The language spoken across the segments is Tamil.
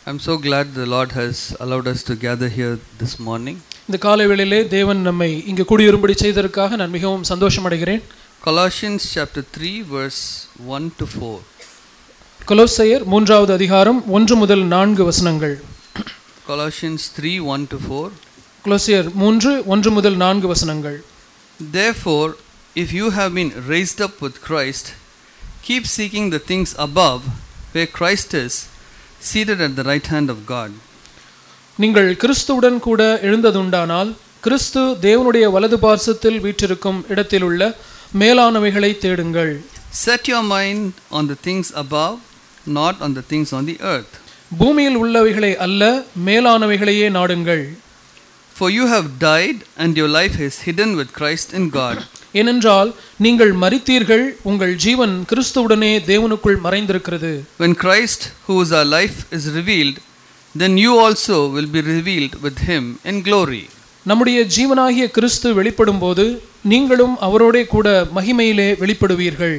I'm so glad the Lord has allowed us to gather here this morning. இந்த காலை வேளையிலே தேவன் நம்மை இங்கு குடியிரும்படி செய்ததற்காக நான் மிகவும் சந்தோஷம் அடைகிறேன் Colossians chapter 3, verse 1 to 4. கொலோசையர் மூன்றாவது அதிகாரம் ஒன்று முதல் நான்கு வசனங்கள் Colossians 3, 1 to 4. கொலோசையர் மூன்று ஒன்று முதல் நான்கு வசனங்கள் Therefore, if you have been raised up with Christ, keep seeking the things above, where Christ is, seated at the right hand of God. நீங்கள் கிறிஸ்துவுடன் கூட எழுந்ததுண்டானால் கிறிஸ்து தேவனுடைய வலது பார்சத்தில் வீற்றிருக்கும் இடத்திலுள்ள மேலானவைகளை தேடுங்கள் Set your mind on the things above, not on the things on the earth. பூமியில் உள்ளவைகளை அல்ல மேலானவைகளையே நாடுங்கள் For you have died, and your life is hidden with Christ in God. ஏனென்றால் நீங்கள் மரித்தீர்கள் உங்கள் ஜீவன் கிறிஸ்துவுடனே தேவனுக்குள் மறைந்திருக்கிறது When Christ, who is our life, is revealed, then you also will be revealed with him in glory. நம்முடைய ஜீவனாகிய கிறிஸ்து வெளிப்படும்போது நீங்களும் அவரோடே கூட மகிமையிலே வெளிப்படுவீர்கள்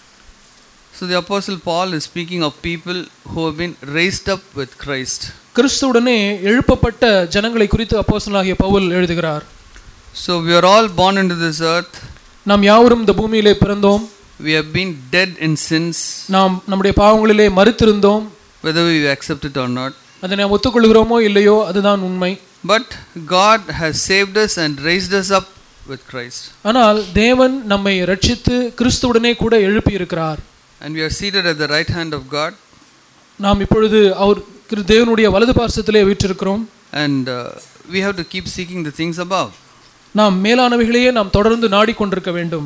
So the Apostle Paul is speaking of people who have been raised up with Christ. கிறிஸ்துவுடனே எழுப்பப்பட்ட ஜனங்களை குறித்து அப்போஸ்தலனாகிய பவுல் எழுதுகிறார் So we are all born into this earth. நாம் யாவரும் இந்த பூமியிலே பிறந்தோம் We have been dead in sins, நாம் நம்முடைய பாவங்களிலே மறுத்திருந்தோம் whether we accept it or not. அதை நாம் ஒத்துக்கொள்கிறோமோ இல்லையோ அதுதான் உண்மை But God has saved us and raised us up with Christ. ஆனால் தேவன் நம்மை ரட்சித்து கிறிஸ்துவுடனே கூட எழுப்பி இருக்கிறார் And we are seated at the right hand of God. நாம் இப்பொழுது அவர் கிரு- தேவனுடைய வலது பார்சத்திலே வீற்றிருக்கிறோம் And uh, we have to keep seeking the things above. நாம் மேலானவைகளையே நாம் தொடர்ந்து நாடிக்கொண்டிருக்க வேண்டும்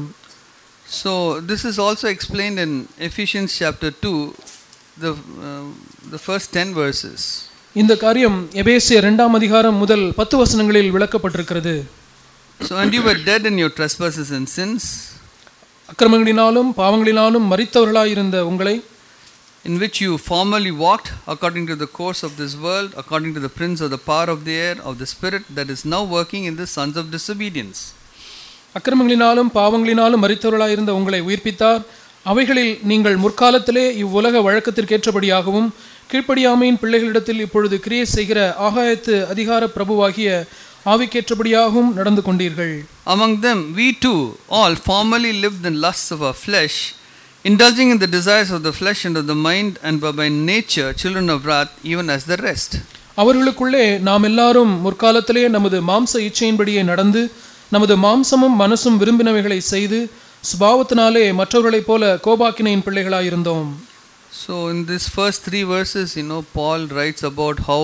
So this is also explained in Ephesians chapter 2, the, uh, the first 10 verses. இந்த காரியம் எபேசிய இரண்டாம் அதிகாரம் முதல் பத்து வசனங்களில் விளக்கப்பட்டிருக்கிறது So, and you were dead in your trespasses and sins, அக்கிரமங்களினாலும் பாவங்களினாலும் மரித்தவர்களாயிருந்த உங்களை in which you formerly walked according to the course of this world, according to the prince of the power of the air, of the spirit that is now working in the sons of disobedience. அக்கிரமங்களினாலும் பாவங்களினாலும் மரித்தவர்களாயிருந்த உங்களை உயிர்ப்பித்தார் அவைகளில் நீங்கள் முற்காலத்திலே இவ்வுலக வழக்கத்திற்கேற்றபடியாகவும் கீழ்ப்படியாமையின் பிள்ளைகளிடத்தில் இப்பொழுது கிரியை செய்கிற ஆகாயத்து அதிகார பிரபுவாகிய ஆவிக்கேற்றபடியாகவும் நடந்து கொண்டீர்கள் Among them, we too all formerly lived in lusts of our flesh, indulging in the desires of the flesh and of the mind, and were by nature children of wrath, even as the rest. அவர்களுக்குள்ளே நாம் எல்லாரும் முற்காலத்திலே நமது மாம்ச இச்சையின்படியே நடந்து நமது மாம்சமும் மனசும் விரும்பினவைகளை செய்து சுபாவத்தினாலே மற்றவர்களைப் போல கோபாக்கினையின் பிள்ளைகளாயிருந்தோம் So, in these first three verses, you know, Paul writes about how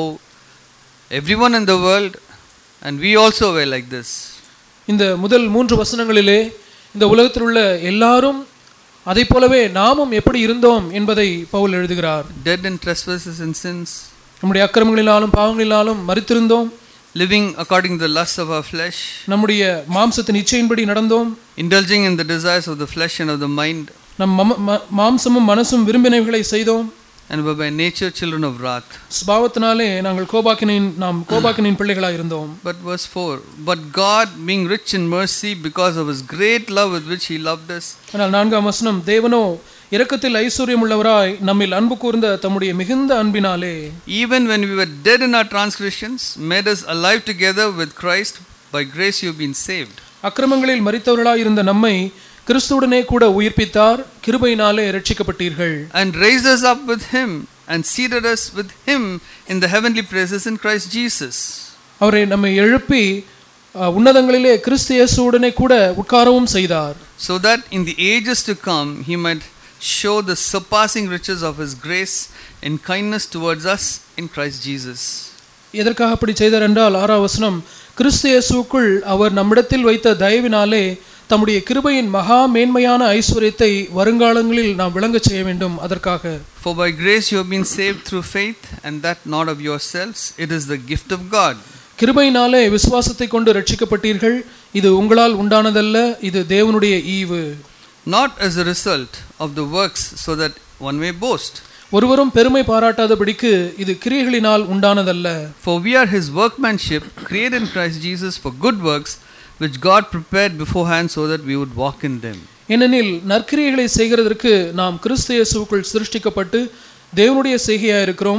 everyone in the world, and we also were like this. இந்த முதல் மூன்று வசனங்களிலே இந்த உலகத்தில் உள்ள எல்லாரும் அதைப் போலவே நாமும் எப்படி இருந்தோம் என்பதை பவுல் எழுதுகிறார் dead in trespasses and sins, நம்முடைய அக்கிரமங்களினாலும் பாவங்களினாலும் மறித்திருந்தோம் living according to the lusts of our flesh, நம்முடைய மாம்சத்தின் இச்சையின்படி நடந்தோம் indulging in the desires of the flesh and of the mind, நம் மம- ம- மாம்சமும் மனசும் விரும்பினவைகளை செய்தோம் and were by nature children of wrath. சுபாவத்தினாலே நாங்கள் கோபாக்கினின் நாம் கோபாக்கினின் பிள்ளைகளாக இருந்தோம் But verse 4 But God, being rich in mercy, because of his great love with which he loved us, ஆனால் நான்காம் வசனம் தேவனோ இரக்கத்தில் ஐஸ்வர்யம் உள்ளவராய் நம்மில் அன்பு கூர்ந்த தம்முடைய மிகுந்த அன்பினாலே even when we were dead in our transgressions, made us alive together with Christ. By grace you have been saved. அக்கிரமங்களில் மரித்தவர்களாய் இருந்த நம்மை கிறிஸ்துவுடனே கூட உயிர்ப்பித்தார் கிருபையினாலே ரட்சிக்கப்பட்டீர்கள் and raised us up with him and seated us with him in the heavenly places in Christ Jesus. அவரை நம்மை எழுப்பி அஹ், உன்னதங்களிலே கிறிஸ்து இயேசுவுடனே கூட உட்காரவும் செய்தார் So that in the ages to come he might show the surpassing riches of his grace and kindness towards us in Christ Jesus. எதற்காக அப்படி செய்தார் என்றால் ஆறாம் வசனம் கிறிஸ்து இயேசுவுக்குள் அவர் நம்மிடத்தில் வைத்த தயவினாலே தம்முடைய கிருபையின் மகா மேன்மையான ஐஸ்வர்யத்தை வருங்காலங்களில் நாம் விளங்கச் செய்ய வேண்டும் அதற்காக For by grace you have been saved through faith, and that not of yourselves, it is the gift of God. கிருபையினாலே விசுவாசத்தை கொண்டு ரட்சிக்கப்பட்டீர்கள் இது உங்களால் உண்டானதல்ல இது தேவனுடைய ஈவு Not as a result of the works, so that one may boast. ஒருவரும் பெருமை பாராட்டாதபடிக்கு இது கிரியைகளினால் உண்டானதல்ல For we are his workmanship, created in Christ Jesus for good works, which God prepared beforehand so that we would walk in them. ஏனெனில் நற்கிரியைகளை செய்கிறதற்கு நாம் கிறிஸ்து இயேசுவுக்குள் சிருஷ்டிக்கப்பட்டு தேவனுடைய செய்கையாக இருக்கிறோம்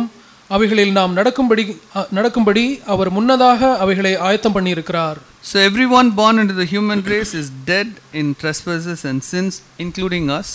அவைகளில் நாம் நடக்கும்படி அ- நடக்கும்படி அவர் முன்னதாக அவைகளை ஆயத்தம் பண்ணியிருக்கிறார் So everyone born into the human race is dead in trespasses and sins, including us.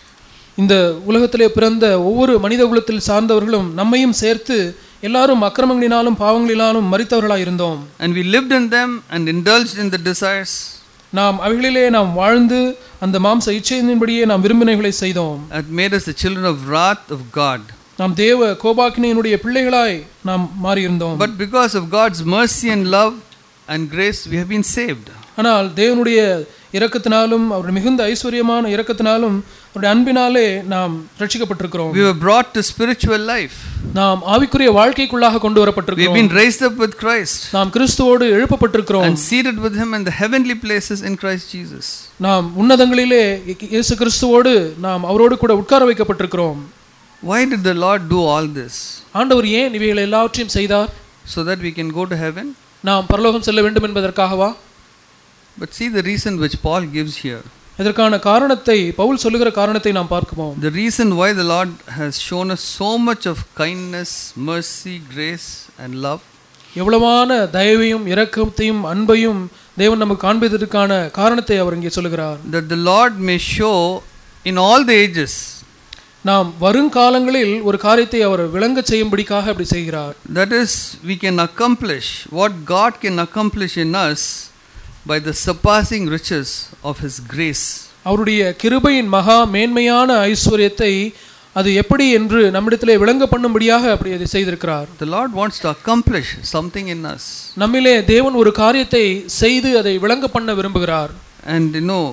இந்த உலகத்திலே பிறந்த ஒவ்வொரு மனித குலத்தில் சார்ந்தவர்களும் நம்மையும் சேர்த்து எல்லாரும் அக்கிரமங்களினாலும் பாவங்களினாலும் மறித்தவர்களாய் இருந்தோம் And we lived in them and indulged in the desires நாம் அவைகளிலே நாம் வாழ்ந்து அந்த மாம்ச இச்சையின்படியே நாம் விரும்பினைகளை செய்தோம் that made us the children of wrath of God. நாம் தேவ கோபாக்கினையினுடைய பிள்ளைகளாய் நாம் மாறியிருந்தோம் But because of God's mercy and love and grace, we have been saved. ஆனால் தேவனுடைய இரக்கத்தினாலும் அவருடைய மிகுந்த ஐஸ்வர்யமான இரக்கத்தினாலும் அவருடைய அன்பினாலே நாம் ரட்சிக்கப்பட்டிருக்கிறோம் We were brought to spiritual life. நாம் ஆவிக்குரிய வாழ்க்கைக்குள்ளாக கொண்டு We have வரப்பட்டிருக்கிறோம் been raised up with Christ நாம் கிறிஸ்துவோடு எழுப்பப்பட்டிருக்கிறோம் and seated with Him in the heavenly places in Christ Jesus. நாம் உன்னதங்களிலே இயேசு கிறிஸ்துவோடு நாம் அவரோடு கூட உட்கார வைக்கப்பட்டிருக்கிறோம் Why did the Lord do all this? ஆண்டவர் ஏன் இவைகள் எல்லாவற்றையும் செய்தார் So that we can go to heaven? நாம் பரலோகம் செல்ல வேண்டும் என்பதற்காகவா But see the reason which Paul gives here. இதற்கான காரணத்தை பவுல் சொல்லுகிற காரணத்தை நாம் பார்க்குவோம் The reason why the Lord has shown us so much of kindness, mercy, grace, and love எவ்வளவான தயவையும் இரக்கத்தையும் அன்பையும் தேவன் நமக்கு காண்பதற்கான காரணத்தை அவர் இங்கே சொல்லுகிறார் that the Lord may show in all the ages நாம் வருங்காலங்களில் ஒரு காரியத்தை அவர் விளங்க செய்யும்படிக்காக அப்படி செய்கிறார் that is we can accomplish what God can accomplish in us by the surpassing riches of his grace அவருடைய கிருபையின் மகா மேன்மையான ஐஸ்வர்யத்தை அது எப்படி என்று நம்மிடத்திலே விளங்க பண்ணும்படியாக அப்படி அதை செய்திருக்கிறார் the Lord wants to accomplish something in us நம்மிலே தேவன் ஒரு காரியத்தை செய்து அதை விளங்க பண்ண விரும்புகிறார் and you know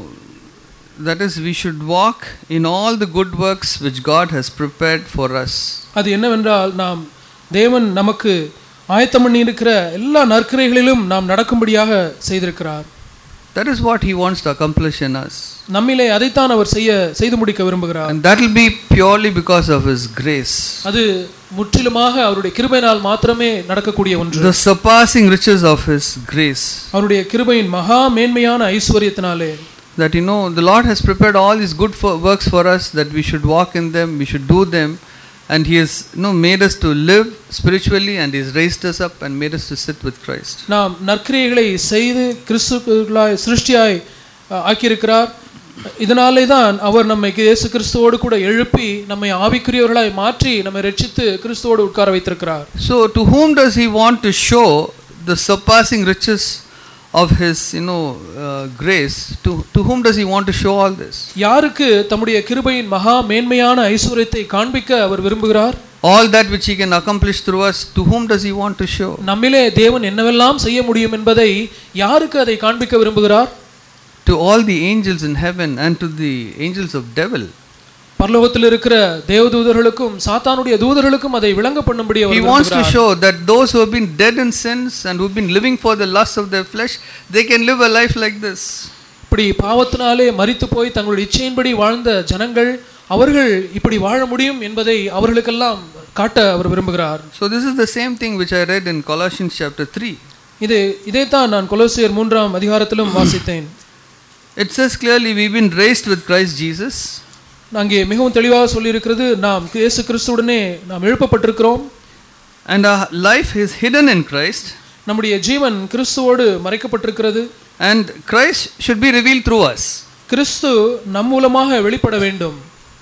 that is we should walk in all the good works which God has prepared for us அது என்னவென்றால் நாம் தேவன் நமக்கு ஆயத்தம் பண்ணி இருக்கிற எல்லா நற்கிரைகளிலும் நாம் நடக்கும்படியாக செய்திருக்கிறார் that is what he wants to accomplish in us நம்மிலே அதைத்தான் அவர் செய்ய செய்து முடிக்க விரும்புகிறார் and that will be purely because of his grace அது முற்றிலுமாக அவருடைய கிருபையினால் மாத்திரமே நடக்கக்கூடிய ஒன்று the surpassing riches of his grace அவருடைய கிருபையின் மகா மேன்மையான ஐஸ்வர்யத்தினாலே that you know the lord has prepared all these good for, works for us that we should walk in them we should do them and he has you know made us to live spiritually and he's raised us up and made us to sit with christ நாம் நற்கிரியைகளை செய்து கிறிஸ்துக்களாய் சிருஷ்டியாய் அஹ், ஆக்கியிருக்கிறார் இதனாலே தான் அவர் நம்மை இயேசு கிறிஸ்துவோடு கூட எழுப்பி நம்மை ஆவிக்குரியவர்களாய் மாற்றி நம்மை ரட்சித்து கிறிஸ்துவோடு உட்கார வைத்திருக்கிறார் so to whom does he want to show the surpassing riches of his you know uh, grace to, to whom does he want to show all this யாருக்கு தம்முடைய கிருபையின் மகா மேன்மையான ஐஸ்வர்யத்தை காண்பிக்க அவர் விரும்புகிறார் all that which he can accomplish through us to whom does he want to show நம்மிலே தேவன் என்னவெல்லாம் செய்ய முடியும் என்பதை யாருக்கு அதை காண்பிக்க விரும்புகிறார் to all the angels in heaven and to the angels of devil பரலோகத்தில் இருக்கிற தேவதூதர்களுக்கும் சாத்தானுடைய தூதர்களுக்கும் அதை விளங்க பண்ணும்படி அவர் He wants to விரும்புகிறார். show that those who have been dead in sins and who've been living for the lusts of their flesh, they can live a life like this. இப்படி பாவத்தினாலே மரித்து போய் தங்களுடைய இச்சையின்படி வாழ்ந்த ஜனங்கள் அவர்கள் இப்படி வாழ முடியும் என்பதை அவர்களுக்கெல்லாம் காட்ட அவர் விரும்புகிறார் So, this is the same thing which I read in Colossians chapter 3. இது இதைத்தான் நான் கொலோசியர் மூன்றாம் அதிகாரத்திலும் வாசித்தேன் It says clearly, we've been raised with Christ Jesus, அங்கே மிகவும் தெளிவாக சொல்லியிருக்கிறது நாம் இயேசு கிறிஸ்துவுடனே நாம் எழுப்பப்பட்டிருக்கிறோம் and our life is hidden in Christ, நம்முடைய ஜீவன் கிறிஸ்துவோடு மறைக்கப்பட்டிருக்கிறது and Christ should be revealed through us. கிறிஸ்து நம் மூலமாக வெளிப்பட வேண்டும்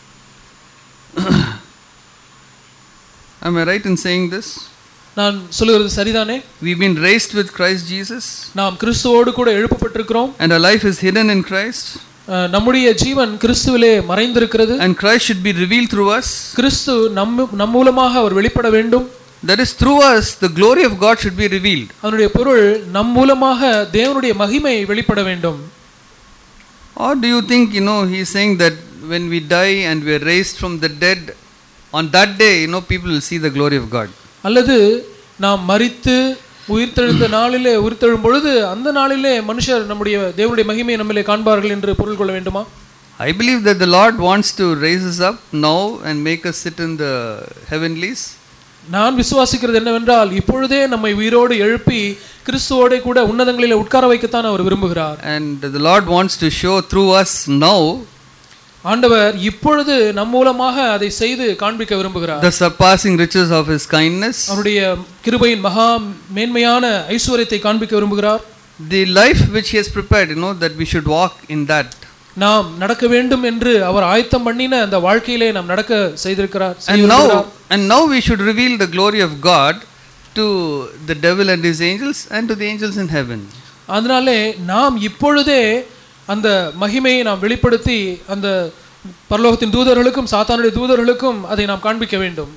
Am I right in saying this? நான் சொல்லுகிறது சரிதானே We've been raised with Christ Jesus, நாம் கிறிஸ்துவோடு கூட எழுப்பப்பட்டிருக்கிறோம் and our life is hidden in Christ, அஹ், நம்முடைய ஜீவன் கிறிஸ்துவிலே மறைந்திருக்கிறது and Christ should be revealed through us. கிறிஸ்து நம் நம் மூலமாக அவர் வெளிப்பட வேண்டும் That is, through us, the glory of God should be revealed. அதனுடைய பொருள் நம் மூலமாக தேவனுடைய மகிமை வெளிப்பட வேண்டும் Or do you think, you know, he's saying that when we die and we are raised from the dead, on that day, you know, people will see the glory of God? அல்லது நாம் மரித்து உயிர்த்தெழுந்த நாளிலே உயிர்த்தெழும் பொழுது அந்த நாளிலே மனுஷர் நம்முடைய தேவனுடைய மகிமையை நம்மிலே காண்பார்கள் என்று பொருள் கொள்ள வேண்டுமா I believe that the Lord wants to raise us up now and make us sit in the heavenlies. நான் விசுவாசிக்கிறது என்னவென்றால் இப்பொழுதே நம்மை உயிரோடு எழுப்பி கிறிஸ்துவோட கூட உன்னதங்களிலே உட்கார வைக்கத்தான் அவர் விரும்புகிறார் And the Lord wants to show through us now ஆண்டவர் இப்பொழுது நம் மூலமாக அதை செய்து காண்பிக்க விரும்புகிறார் the surpassing riches of His kindness, அவருடைய கிருபையின் மகா மேன்மையான ஐஸ்வர்யத்தை காண்பிக்க விரும்புகிறார் the life which He has prepared, you know, that we should walk in that. நாம் நடக்க வேண்டும் என்று அவர் ஆயத்தம் பண்ணின அந்த வாழ்க்கையிலே நாம் நடக்க செய்திருக்கிறார் செய்ய And விரும்புகிறார். now, and now we should reveal the glory of God to the devil and his angels and to the angels in heaven. அதனாலே நாம் இப்பொழுதே அந்த மகிமையை நாம் வெளிப்படுத்தி அந்த பரலோகத்தின் தூதர்களுக்கும் சாத்தானுடைய தூதர்களுக்கும் அதை நாம் காண்பிக்க வேண்டும்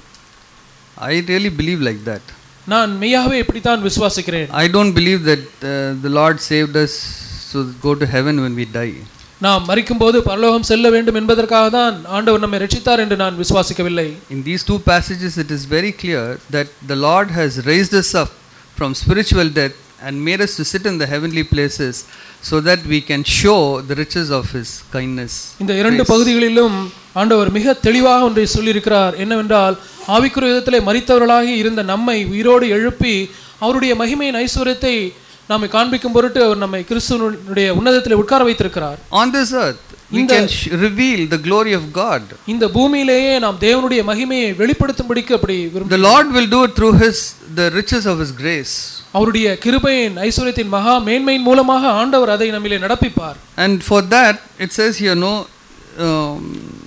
I really believe like that. நான் மெய்யாகவே இப்படித்தான் விசுவாசிக்கிறேன் I don't believe that uh, the Lord saved us to go to heaven when we die. நாம் மரிக்கும்போது பரலோகம் செல்ல வேண்டும் என்பதற்காக தான் ஆண்டவர் நம்மை ரட்சித்தார் என்று நான் விசுவாசிக்கவில்லை In these two passages, it is very clear that the Lord has raised us up from spiritual death and made us to sit in the heavenly places so that we can show the riches of His kindness. இந்த இரண்டு பகுதிகளிலும் ஆண்டவர் மிக தெளிவாக ஒன்றை சொல்லியிருக்கிறார் என்னவென்றால் ஆவிக்குரிய விதத்திலே மரித்தவர்களாகி இருந்த நம்மை உயிரோடு எழுப்பி அவருடைய மகிமையின் ஐஸ்வர்யத்தை நம்மை காண்பிக்கும் பொருட்டு அவர் நம்மை கிறிஸ்துவனுடைய உன்னதத்தில் உட்கார வைத்திருக்கிறார் On this earth, we can sh- reveal the glory of God. இந்த பூமியிலேயே நாம் தேவனுடைய மகிமையை வெளிப்படுத்தும்படிக்கு அப்படி விரும்ப The Lord will do it through His the riches of His grace. அவருடைய கிருபையின் ஐஸ்வர்யத்தின் மகா மேன்மையின் மூலமாக ஆண்டவர் அதை நம்மிலே நடப்பிப்பார் And for that, it says here, no, um,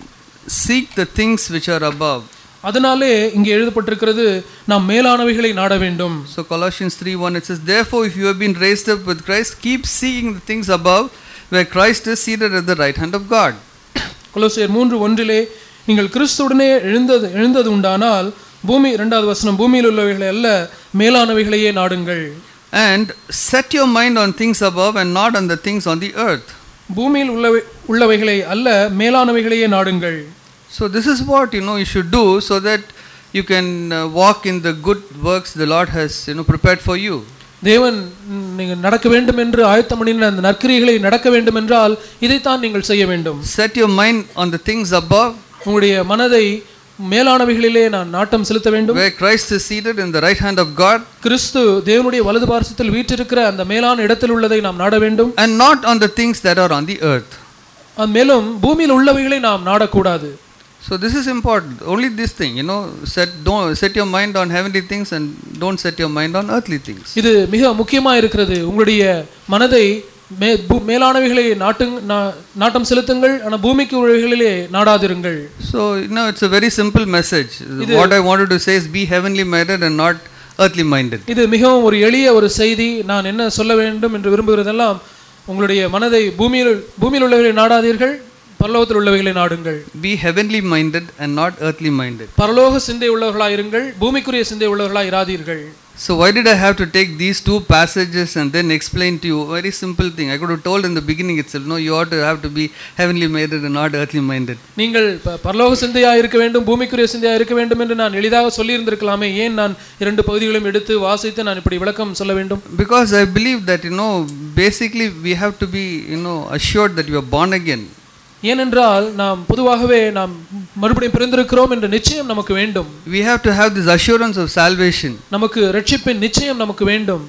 seek the things which are above. அதனாலே இங்கே எழுதப்பட்டிருக்கிறது நாம் மேலானவைகளை நாட வேண்டும் So Colossians 3:1 it says, Therefore, if you have been raised up with Christ, keep seeking the things above, where Christ is seated at the right hand of God. கொலோசியர் மூன்று ஒன்றிலே நீங்கள் கிறிஸ்துவுடனே எழுந்தது எழுந்தது உண்டானால் பூமி இரண்டாவது வசனம் பூமியில் உள்ளவைகளை அல்ல மேலானவைகளையே நாடுங்கள் And set your mind on things above and not on the things on the earth. பூமியில் உள்ளவை உள்ளவைகளை அல்ல மேலானவைகளையே நாடுங்கள் So this is what you know you should do so that you can uh, walk in the good works the Lord has you know prepared for you. தேவன் ம், நீங்கள் நடக்க வேண்டும் என்று ஆயத்தம் பண்ணின அந்த நற்கிரிகளை நடக்க வேண்டும் என்றால் இதைத்தான் நீங்கள் செய்ய வேண்டும் Set your mind on the things above, உங்களுடைய மனதை மேலானவைகளிலே நான் நாட்டம் செலுத்த வேண்டும் where Christ is seated in the right hand of God, கிறிஸ்து தேவனுடைய வலது பார்சத்தில் வீற்றிருக்கிற அந்த மேலான இடத்தில் உள்ளதை நாம் நாட வேண்டும் and not on the things that are on the earth. அது மேலும் பூமியில் உள்ளவைகளை நாம் நாடக்கூடாது So this is important. Only this thing, you know, set don't set your mind on heavenly things and don't set your mind on earthly things. இது மிக முக்கியமா இருக்கிறது உங்களுடைய மனதை மே பூ- மேலானவைகளை நாட்டுங் நா- நாட்டம் செலுத்துங்கள் ஆனால் பூமிக்கு உள்ளவைகளிலே நாடாதிருங்கள் So you know, it's a very simple message. What I wanted to say is be heavenly minded and not earthly minded. இது மிகவும் ஒரு எளிய ஒரு செய்தி நான் என்ன சொல்ல வேண்டும் என்று விரும்புகிறதெல்லாம் உங்களுடைய மனதை பூமியில் பூமியில் உள்ளவைகளை நாடாதீர்கள் பரலோகத்தில் உள்ளவைகளை நாடுங்கள் Be heavenly minded and not earthly minded. பரலோக சிந்தை உள்ளவர்களாயிருங்கள் பூமிக்குரிய சிந்தை உள்ளவர்களாய் இராதீர்கள் So why did I have to take these two passages and then explain to you a very simple thing? I could have told in the beginning itself, no, you ought to have to be heavenly minded and not earthly minded. நீங்கள் ப- பரலோக சிந்தையா இருக்க வேண்டும் பூமிக்குரிய சிந்தையா இருக்க வேண்டும் என்று நான் எளிதாக சொல்லியிருந்திருக்கலாமே ஏன் நான் இரண்டு பகுதிகளையும் எடுத்து வாசித்து நான் இப்படி விளக்கம் சொல்ல வேண்டும் Because I believe that, you know, basically we have to be, you know, assured that you are born again. ஏனென்றால் நாம் பொதுவாகவே நாம் மறுபடியும் பிறந்திருக்கிறோம் என்ற நிச்சயம் நமக்கு வேண்டும் We have to have this assurance of salvation. நமக்கு ரட்சிப்பின் நிச்சயம் நமக்கு வேண்டும்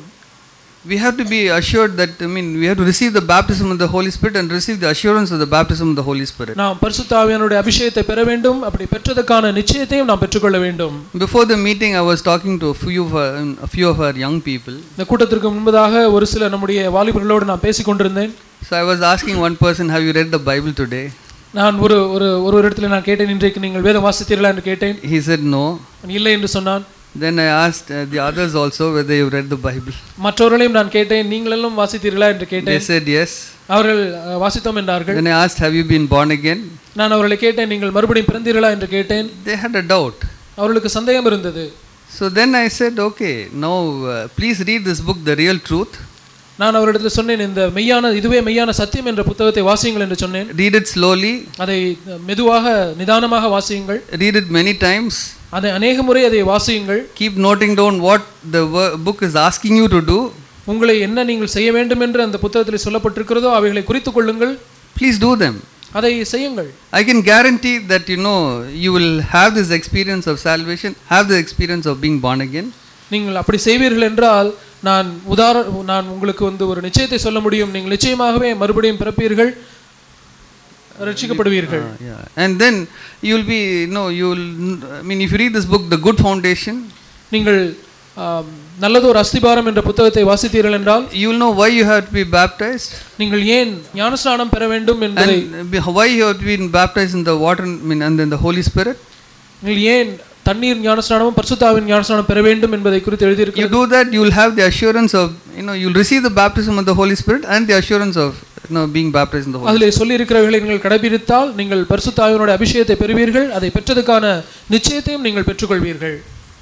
We have to be assured that, I mean, we have to receive the baptism of the Holy Spirit and receive the assurance of the baptism of the Holy Spirit. நாம் பரிசுத்தாவியனுடைய அபிஷேகத்தை பெற வேண்டும் அப்படி பெற்றதற்கான நிச்சயத்தையும் நாம் பெற்றுக்கொள்ள வேண்டும் Before the meeting, I was talking to a few of our, a few of our young people. இந்த கூட்டத்திற்கு முன்பதாக ஒரு சில நம்முடைய வாலிபர்களோடு நான் பேசிக் கொண்டிருந்தேன் So I was asking one person, Have you read the Bible today? நான் ஒரு ஒரு ஒரு இடத்துல நான் கேட்டேன் இன்றைக்கு நீங்கள் வேதம் வாசித்தீர்களா என்று கேட்டேன் He said no. அவன் இல்லை என்று சொன்னான் Then I asked uh, the others also whether you read the Bible. மற்றவர்களையும் நான் கேட்டேன் நீங்களெல்லாம் வாசித்தீர்களா என்று They கேட்டேன் said yes. அவர்கள் அஹ், வாசித்தோம் என்றார்கள் Then I asked, Have you been born again? நான் அவர்களை கேட்டேன் நீங்கள் மறுபடியும் பிறந்தீர்களா என்று கேட்டேன் They had a doubt. அவர்களுக்கு சந்தேகம் இருந்தது So then I said, Okay, now uh, please read this book, The Real Truth. நான் அவரிடத்தில் சொன்னேன் இந்த மெய்யான இதுவே மெய்யான சத்தியம் என்ற புத்தகத்தை வாசியுங்கள் என்று சொன்னேன் Read it slowly, அதை மெதுவாக நிதானமாக வாசியுங்கள் read it many times. அதை அநேக முறை அதை வாசியுங்கள் Keep noting down what the wo- book is asking you to do. உங்களை என்ன நீங்கள் செய்ய வேண்டும் என்று அந்த புத்தகத்தில் சொல்லப்பட்டிருக்கிறதோ அவைகளை குறித்துக் கொள்ளுங்கள் Please do them. அதை செய்யுங்கள் I can guarantee that you know you will have this experience of salvation, have the experience of being born again. நீங்கள் அப்படி செய்வீர்கள் என்றால் நான் உதார நான் உங்களுக்கு வந்து ஒரு நிச்சயத்தை சொல்ல முடியும் நீங்கள் நிச்சயமாகவே மறுபடியும் பிறப்பீர்கள் ரட்சிக்கப்படுவீர்கள் Uh, yeah. And then you'll be, you know, you'll, I mean, if you read this book, The Good Foundation, நீங்கள் ஆம், நல்லதொரு அஸ்திபாரம் என்ற புத்தகத்தை வாசித்தீர்கள் என்றால் you'll know why you have to be baptized நீங்கள் ஏன் ஞானஸ்நானம் பெற வேண்டும் என்பதை and be- why you have to be baptized in the water, I mean, and then the Holy Spirit. நீங்கள் ஏன் தண்ணீர் ஞானஸ்நானமும் பரிசுத்தாவின் ஞானஸ்நானம் பெற வேண்டும் என்பதை குறித்து You எழுதியிருக்கிறது do that, you'll have the assurance of, you know, you'll receive the baptism of the Holy Spirit and the assurance of, you know, being baptized in the Holy அதிலே சொல்லி இருக்கிறவர்களை நீங்கள் கடைபிடித்தால் நீங்கள் பரிசுத்தாவினுடைய அபிஷேகத்தை பெறுவீர்கள் அதை பெற்றதுக்கான நிச்சயத்தையும் நீங்கள் பெற்றுக்கொள்வீர்கள்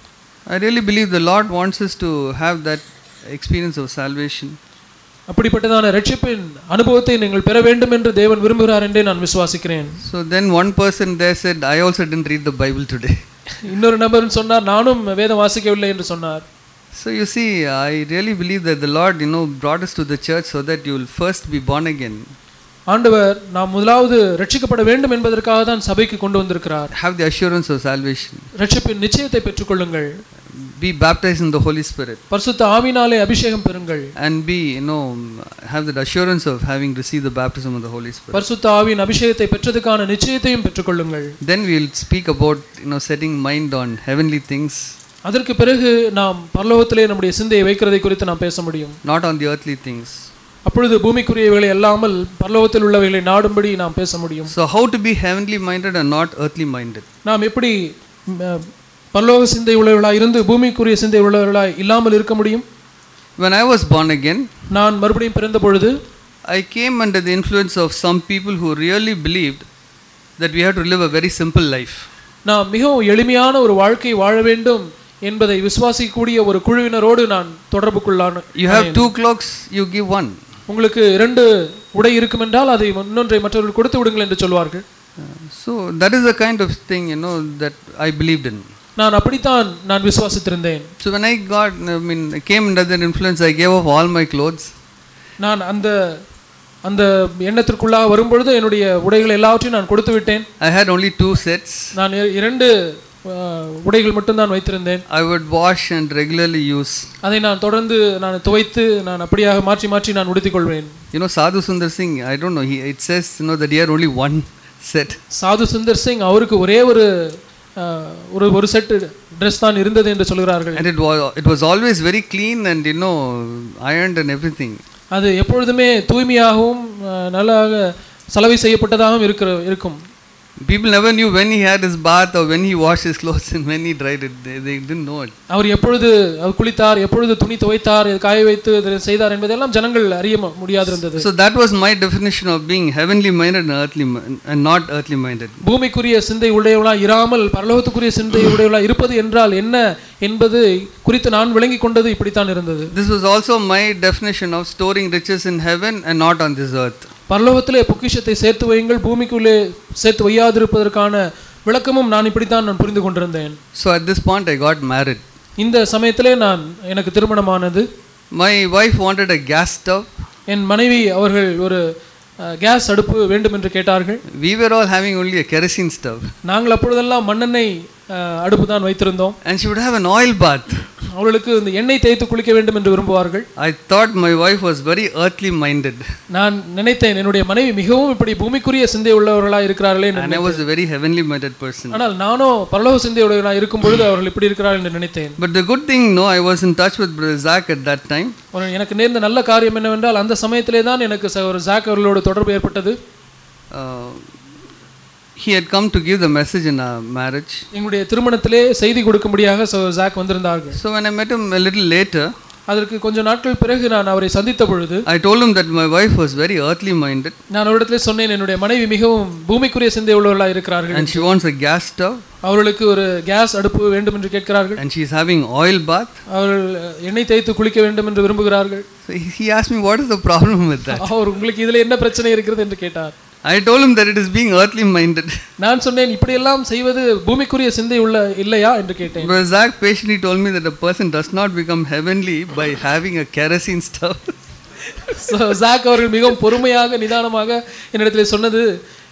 I really believe the Lord wants us to have that experience of salvation. அப்படிப்பட்டதான ரட்சிப்பின் அனுபவத்தை நீங்கள் பெற வேண்டும் என்று தேவன் விரும்புகிறார் என்றே நான் விசுவாசிக்கிறேன் So then one person there said, I also didn't read the Bible today. இன்னொரு நபர் சொன்னார் நானும் வேதம் வாசிக்கவில்லை என்று சொன்னார் So you see, I really believe that the Lord, you know, brought us to the church so that you will first be born again, ஆண்டவர் நாம் முதலாவது ரட்சிக்கப்பட வேண்டும் என்பதற்காக தான் சபைக்கு கொண்டு வந்திருக்கிறார் have the assurance of salvation, ரட்சிப்பின் நிச்சயத்தை பெற்றுக்கொள்ளுங்கள் be baptized in the Holy Spirit, பரிசுத்த ஆவினாலே அபிஷேகம் பெறுங்கள் and be, you know, have that assurance of having received the baptism of the Holy Spirit. பரிசுத்த ஆவியின் அபிஷேகத்தை பெற்றதுக்கான நிச்சயத்தையும் பெற்றுக்கொள்ளுங்கள் Then we will speak about, you know, setting mind on heavenly things, அதற்கு பிறகு நாம் பரலோகத்திலே நம்முடைய சிந்தையை வைக்கிறதை குறித்து நாம் பேச முடியும் not on the earthly things. அப்பொழுது பூமிக்குரியவைகளை அல்லாமல் பரலோகத்தில் உள்ளவைகளை நாடும்படி நாம் பேச முடியும் So how to be heavenly minded and not earthly minded? நாம் எப்படி ம், அஹ், பரலோக சிந்தை உள்ளவர்களாய் இருந்து பூமிக்குரிய சிந்தை உள்ளவர்களாய் இல்லாமல் இருக்க முடியும் When I was born again, நான் மறுபடியும் பிறந்த பொழுது I came under the influence of some people who really believed that we have to live a very simple life. நாம் மிகவும் எளிமையான ஒரு வாழ்க்கை வாழ வேண்டும் என்பதை விசுவாசிக்கக்கூடிய ஒரு குழுவினரோடு நான் தொடர்புக்குள்ளான You have two clocks, you give one. உங்களுக்கு இரண்டு உடை இருக்கும் என்றால் அதை இன்னொன்றை மற்றவர்கள் கொடுத்து விடுங்கள் என்று சொல்வார்கள் Uh, so that is the kind of thing you know that I believed in. நான் அப்படித்தான் நான் விசுவாசித்திருந்தேன் So when I got, I mean, I came under that influence, I gave up all my clothes. நான் அந்த அந்த எண்ணத்திற்குள்ளாக வரும்பொழுது என்னுடைய உடைகள் எல்லாவற்றையும் நான் கொடுத்து விட்டேன் I had only two sets. நான் இ- இரண்டு அஹ், உடைகள் மட்டும்தான் வைத்திருந்தேன் I would wash and regularly use. அதை நான் தொடர்ந்து நான் துவைத்து நான் அப்படியாக மாற்றி மாற்றி நான் உடுத்திக் கொள்வேன் You know, Sadhu Sundar Singh, I don't know, he, it says, you know, that he had only one set. சாது சுந்தர் சிங் அவருக்கு ஒரே ஒரு அஹ், ஒரு ஒரு செட் ட்ரெஸ் தான் இருந்தது என்று சொல்கிறார்கள் And it was, it was always very clean and, you know, ironed and everything. அது எப்பொழுதுமே தூய்மையாகவும் அஹ், நல்லாக சலவை செய்யப்பட்டதாகவும் இருக்கிற இருக்கும் People never knew when he had his bath or when he washed his clothes and when he dried it. They, they didn't know it. அவர் எப்பொழுது அவர் குளித்தார் எப்பொழுது துணி துவைத்தார் இது காய வைத்து இதை செய்தார் என்பதெல்லாம் ஜனங்கள் அறிய ம- முடியாதிருந்தது So that was my definition of being heavenly minded and earthly mi- and not earthly minded. பூமிக்குரிய சிந்தை உடையவளா இராமல் பரலோகத்துக்குரிய சிந்தை உடையவளா இருப்பது என்றால் என்ன என்பது குறித்து நான் விளங்கி கொண்டது இப்படித்தான் இருந்தது This was also my definition of storing riches in heaven and not on this earth. பரலோகத்திலே பொக்கிஷத்தை சேர்த்து வையுங்கள் பூமிக்குள்ளே சேர்த்து வையாதிருப்பதற்கான விளக்கமும் நான் இப்படித்தான் நான் புரிந்து கொண்டிருந்தேன் So at this point, I got married. இந்த சமயத்திலே நான் எனக்கு திருமணமானது My wife wanted a gas stove. என் மனைவி அவர்கள் ஒரு அஹ், கேஸ் அடுப்பு வேண்டும் என்று கேட்டார்கள் We were all having only a kerosene stove. நாங்கள் அப்பொழுதெல்லாம் மண்ணெண்ணெய் அஹ், அடுப்பு தான் வைத்திருந்தோம் And she would have an oil bath. அவர்களுக்கு இந்த எண்ணெய் தேய்த்து குளிக்க வேண்டும் என்று விரும்புவார்கள் I thought my wife was very earthly minded. நான் நினைத்தேன் என்னுடைய மனைவி மிகவும் இப்படி பூமிக்குரிய சிந்தை உள்ளவர்களாக இருக்கிறார்களே என்று And I was a very heavenly minded person. ஆனால் நானோ பரலோக சிந்தையுடையவனாக இருக்கும் பொழுது அவர்கள் இப்படி இருக்கிறார்கள் என்று நினைத்தேன் But the good thing, no, I was in touch with Brother Zach at that time. ஒரு- எனக்கு நேர்ந்த நல்ல காரியம் என்னவென்றால் அந்த சமயத்திலே தான் எனக்கு ச- ஒரு ஜாக் அவர்களோடு தொடர்பு ஏற்பட்டது Uh, he had come to give the message in our marriage. எங்களுடைய திருமணத்திலே செய்தி கொடுக்கும்படியாக ச- ஜாக் வந்திருந்தார்கள் So when I met him a little later, அதற்கு கொஞ்ச நாட்கள் பிறகு நான் அவரை சந்தித்த பொழுது I told him that my wife was very earthly minded நான் அவரிடத்திலே சொன்னேன் என்னுடைய மனைவி மிகவும் பூமிக்குரிய சிந்தை உள்ளவர்களாக இருக்கிறார்கள் and she wants a gas stove அவர்களுக்கு ஒரு கேஸ் அடுப்பு வேண்டும் என்று கேட்கிறார்கள் and she's having oil bath. அவர்கள் எண்ணெய் தேய்த்து குளிக்க வேண்டும் என்று விரும்புகிறார்கள் So he he asked me, What is the problem with that? அவர் உங்களுக்கு இதுல என்ன பிரச்சனை இருக்கிறது என்று கேட்டார் I told him that it is being earthly minded. நான் சொன்னேன் இப்படியெல்லாம் செய்வது பூமிக்குரிய சிந்தை உள்ள இல்லையா என்று கேட்டேன் But Zach patiently told me that a person does not become heavenly by having a kerosene stove. So, Jack அவர்கள் மிகவும் பொறுமையாக நிதானமாக என்னிடத்தில் சொன்னது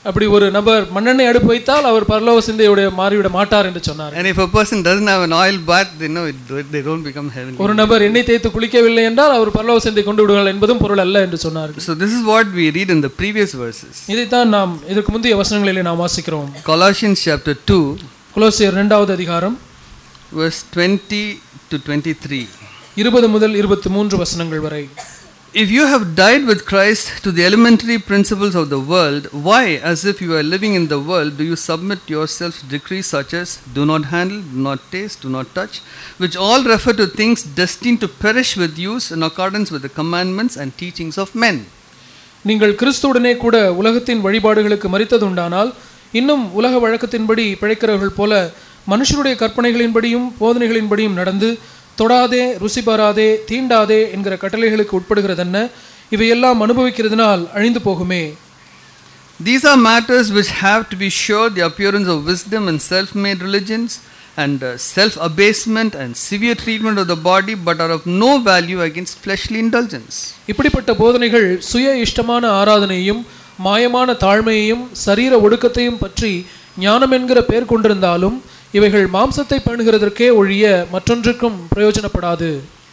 அப்படி ஒரு நபர் மண்ணெண்ணெய் அடுப்பு வைத்தால் அவர் பரலோக சிந்தையுடைய மாறிவிட மாட்டார் என்று சொன்னார் And if a person doesn't have an oil bath, they know it, they don't become heavenly. ஒரு நபர் எண்ணெய் தேய்த்து குளிக்கவில்லை என்றால் அவர் பரலோக சிந்தை கொண்டு விடுவார் என்பதும் பொருள் அல்ல என்று சொன்னார்கள் So this is what we read in the previous verses. இதைத்தான் நாம் இதற்கு முந்தைய வசனங்களிலே நாம் வாசிக்கிறோம் Colossians chapter 2, கொலோசியர் இரண்டாவது அதிகாரம் verse 20 to 23. இருபது முதல் இருபத்தி மூன்று வசனங்கள் வரை If you have died with Christ to the elementary principles of the world, why, as if you were living in the world, do you submit yourselves to decrees such as do not handle, do not taste, do not touch, which all refer to things destined to perish with use in accordance with the commandments and teachings of men? நீங்கள் கிறிஸ்துவுடனே கூட உலகத்தின் வழிபாடுகளுக்கு மறித்ததுண்டானால் இன்னும் உலக வழக்கத்தின்படி பிழைக்கிறவர்கள் போல மனுஷருடைய கற்பனைகளின்படியும் போதனைகளின்படியும் நடந்து தொடாதே ருசி பாராதே தீண்டாதே என்கிற கட்டளைகளுக்கு உட்படுகிறதென்ன இவையெல்லாம் அனுபவிக்கிறதுனால் அழிந்து போகுமே These are matters which have to be sure the appearance of wisdom and self made religions and self abasement and severe treatment of the body, but are of no value against fleshly indulgence. இப்படிப்பட்ட போதனைகள் சுய இஷ்டமான ஆராதனையும் மாயமான தாழ்மையையும் சரீர ஒடுக்கத்தையும் பற்றி ஞானம் என்கிற பெயர் கொண்டிருந்தாலும் இவைகள் மாம்சத்தை பேணுகிறதற்கே ஒழிய மற்றொன்றுக்கும் பிரயோஜனப்படாது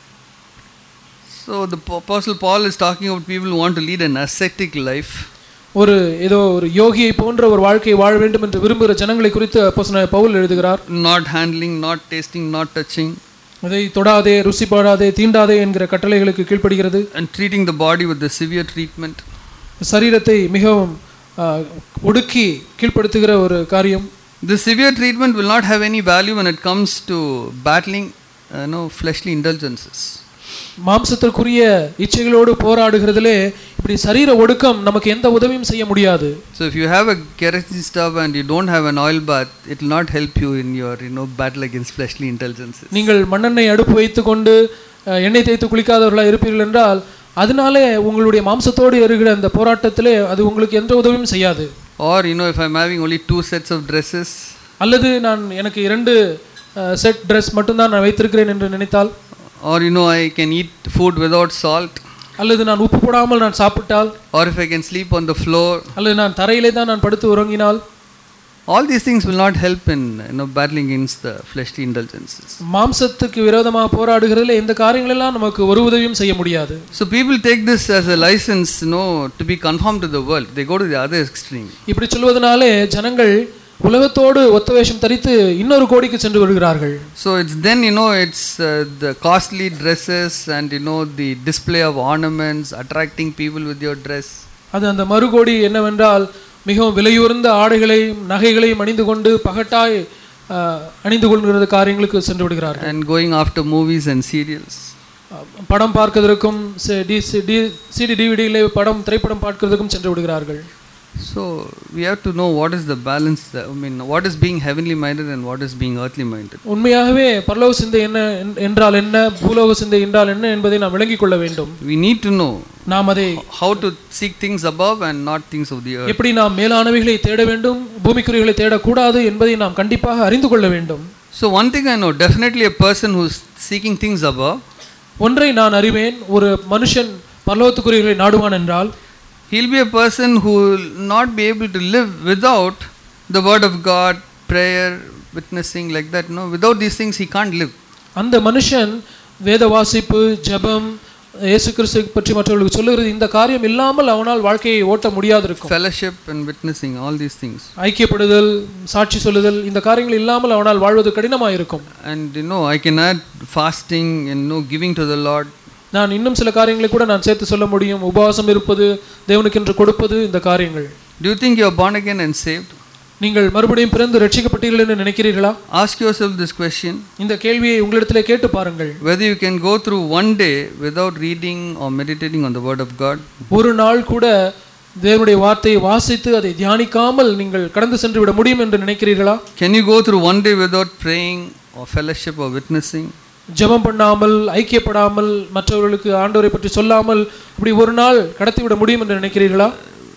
So the P- Apostle Paul is talking about people who want to lead an ascetic life. ஒரு ஏதோ ஒரு யோகியை போன்ற ஒரு வாழ்க்கையை வாழ வேண்டும் என்று விரும்புகிற ஜனங்களை குறித்து அப்போஸ்தலனாகிய பவுல் எழுதுகிறார் not handling, not tasting, not touching, அதை தொடாதே ருசி பாடாதே தீண்டாதே என்கிற கட்டளைகளுக்கு கீழ்ப்படுகிறது and treating the body with the severe treatment. சரீரத்தை மிகவும் ஆ, ஒடுக்கி கீழ்ப்படுத்துகிற ஒரு காரியம் The severe treatment will not have any value when it comes to battling uh, no, fleshly indulgences. மாம்சத்திற்குரிய இச்சைகளோடு போராடுகிறதிலே இப்படி சரீர ஒடுக்கம் நமக்கு எந்த உதவியும் செய்ய முடியாது So if you have a kerosene stove and you don't have an oil bath, it will not help you in your you know battle against fleshly indulgences. நீங்கள் மண்ணெண்ணெய் அடுப்பு வைத்துக்கொண்டு அஹ், எண்ணெய் தேய்த்து குளிக்காதவர்களாக இருப்பீர்கள் என்றால் அதனாலே உங்களுடைய மாம்சத்தோடு இருக்கிற அந்த போராட்டத்திலே அது உங்களுக்கு எந்த உதவியும் செய்யாது Or you know if I'm having only two sets of dresses, அல்லது நான் எனக்கு இரண்டு செட் ட்ரெஸ் மட்டும்தான் நான் வைத்திருக்கிறேன் என்று நினைத்தால் or you know I can eat food without salt, அல்லது நான் உப்பு போடாமல் நான் சாப்பிட்டால் or if I can sleep on the floor, அல்லது நான் தரையிலே தான் நான் படுத்து உறங்கினால் all these things will not help in you know battling against the fleshly indulgences. மாம்சத்துக்கு விரோதமாக போராடுகிறதில் இந்த காரியங்களெல்லாம் நமக்கு ஒரு உதவியும் செய்ய முடியாது So people take this as a license, you know, to be conformed to the world. They go to the other extreme. இப்படி சொல்வதனாலே ஜனங்கள் உலகத்தோடு ஒத்த வேஷம் தரித்து இன்னொரு கோடிக்கு சென்று வருகிறார்கள் So it's then you know it's uh, the costly dresses and you know the display of ornaments, attracting people with your dress. அது அந்த மறுகோடி என்னவென்றால் மிகவும் விலையுறந்த ஆடைகளையும் நகைகளையும் அணிந்து கொண்டு பகட்டாய் ஆஹ், அணிந்து கொள்கிறது காரியங்களுக்கு சென்று விடுகிறார்கள் and going after movies and serials. அஹ், படம் பார்க்கிறதுக்கும் சிடி டிவிடியிலே படம் திரைப்படம் பார்க்கிறதுக்கும் சென்று விடுகிறார்கள் So we have to know what is the balance. I mean, what is being heavenly minded and what is being earthly minded. உண்மையாகவே பரலோக சிந்தை என்ன என்- என்றால் என்ன பூலோக சிந்தை என்றால் என்ன என்பதை நாம் விளங்கிக் கொள்ள வேண்டும் We need to know நாம் அதை how to seek things above and not things of the earth. எப்படி நாம் மேலானவைகளை தேட வேண்டும் பூமிக்குரியவைகளை தேடக்கூடாது என்பதை நாம் கண்டிப்பாக அறிந்து கொள்ள வேண்டும் So one thing I know, definitely a person who's seeking things above, ஒன்றை நான் அறிவேன் ஒரு மனுஷன் பரலோகத்துக்குரியவைகளை நாடுவான் என்றால் he'll be a person who will not be able to live without the word of God, prayer, witnessing like that. No, without these things he can't live. அந்த மனுஷன் வேத வாசிப்பு ஜெபம் இயேசு கிறிஸ்து பற்றி மற்றவர்களுக்கு சொல்லுகிறது இந்த காரியம் இல்லாமல் அவனால் வாழ்க்கையை ஓட்ட முடியாது இருக்கும் Fellowship and witnessing, all these things. ஐக்கியப்படுதல் சாட்சி சொல்லுதல் இந்த காரியங்கள் இல்லாமல் அவனால் வாழ்வது கடினமாக இருக்கும் And you know, I can add fasting and you know, giving to the Lord. நான் இன்னும் சில காரியங்களை கூட நான் சேர்த்து சொல்ல முடியும் உபவாசம் இருப்பது தேவனுக்கென்று கொடுப்பது இந்த காரியங்கள் Do you think you are born again and saved? நீங்கள் மறுபடியும் பிறந்து ரட்சிக்கப்பட்டீர்கள் என்று நினைக்கிறீர்களா Ask yourself this question இந்த கேள்வியை உங்களிடத்திலே கேட்டு பாருங்கள் whether you can go through one day without reading or meditating on the Word of God. ஒரு நாள் கூட தேவனுடைய வார்த்தையை வாசித்து அதை தியானிக்காமல் நீங்கள் கடந்து சென்று விட முடியும் என்று நினைக்கிறீர்களா Can you go through one day without praying or fellowship or witnessing? ஜெபம் பண்ணாமல் ஐக்கியப்படாமல் மற்றவர்களுக்கு ஆண்டவரை பற்றி சொல்லாமல் இப்படி ஒரு நாள் கடத்தி விட முடியும் என்று நினைக்கிறீர்களா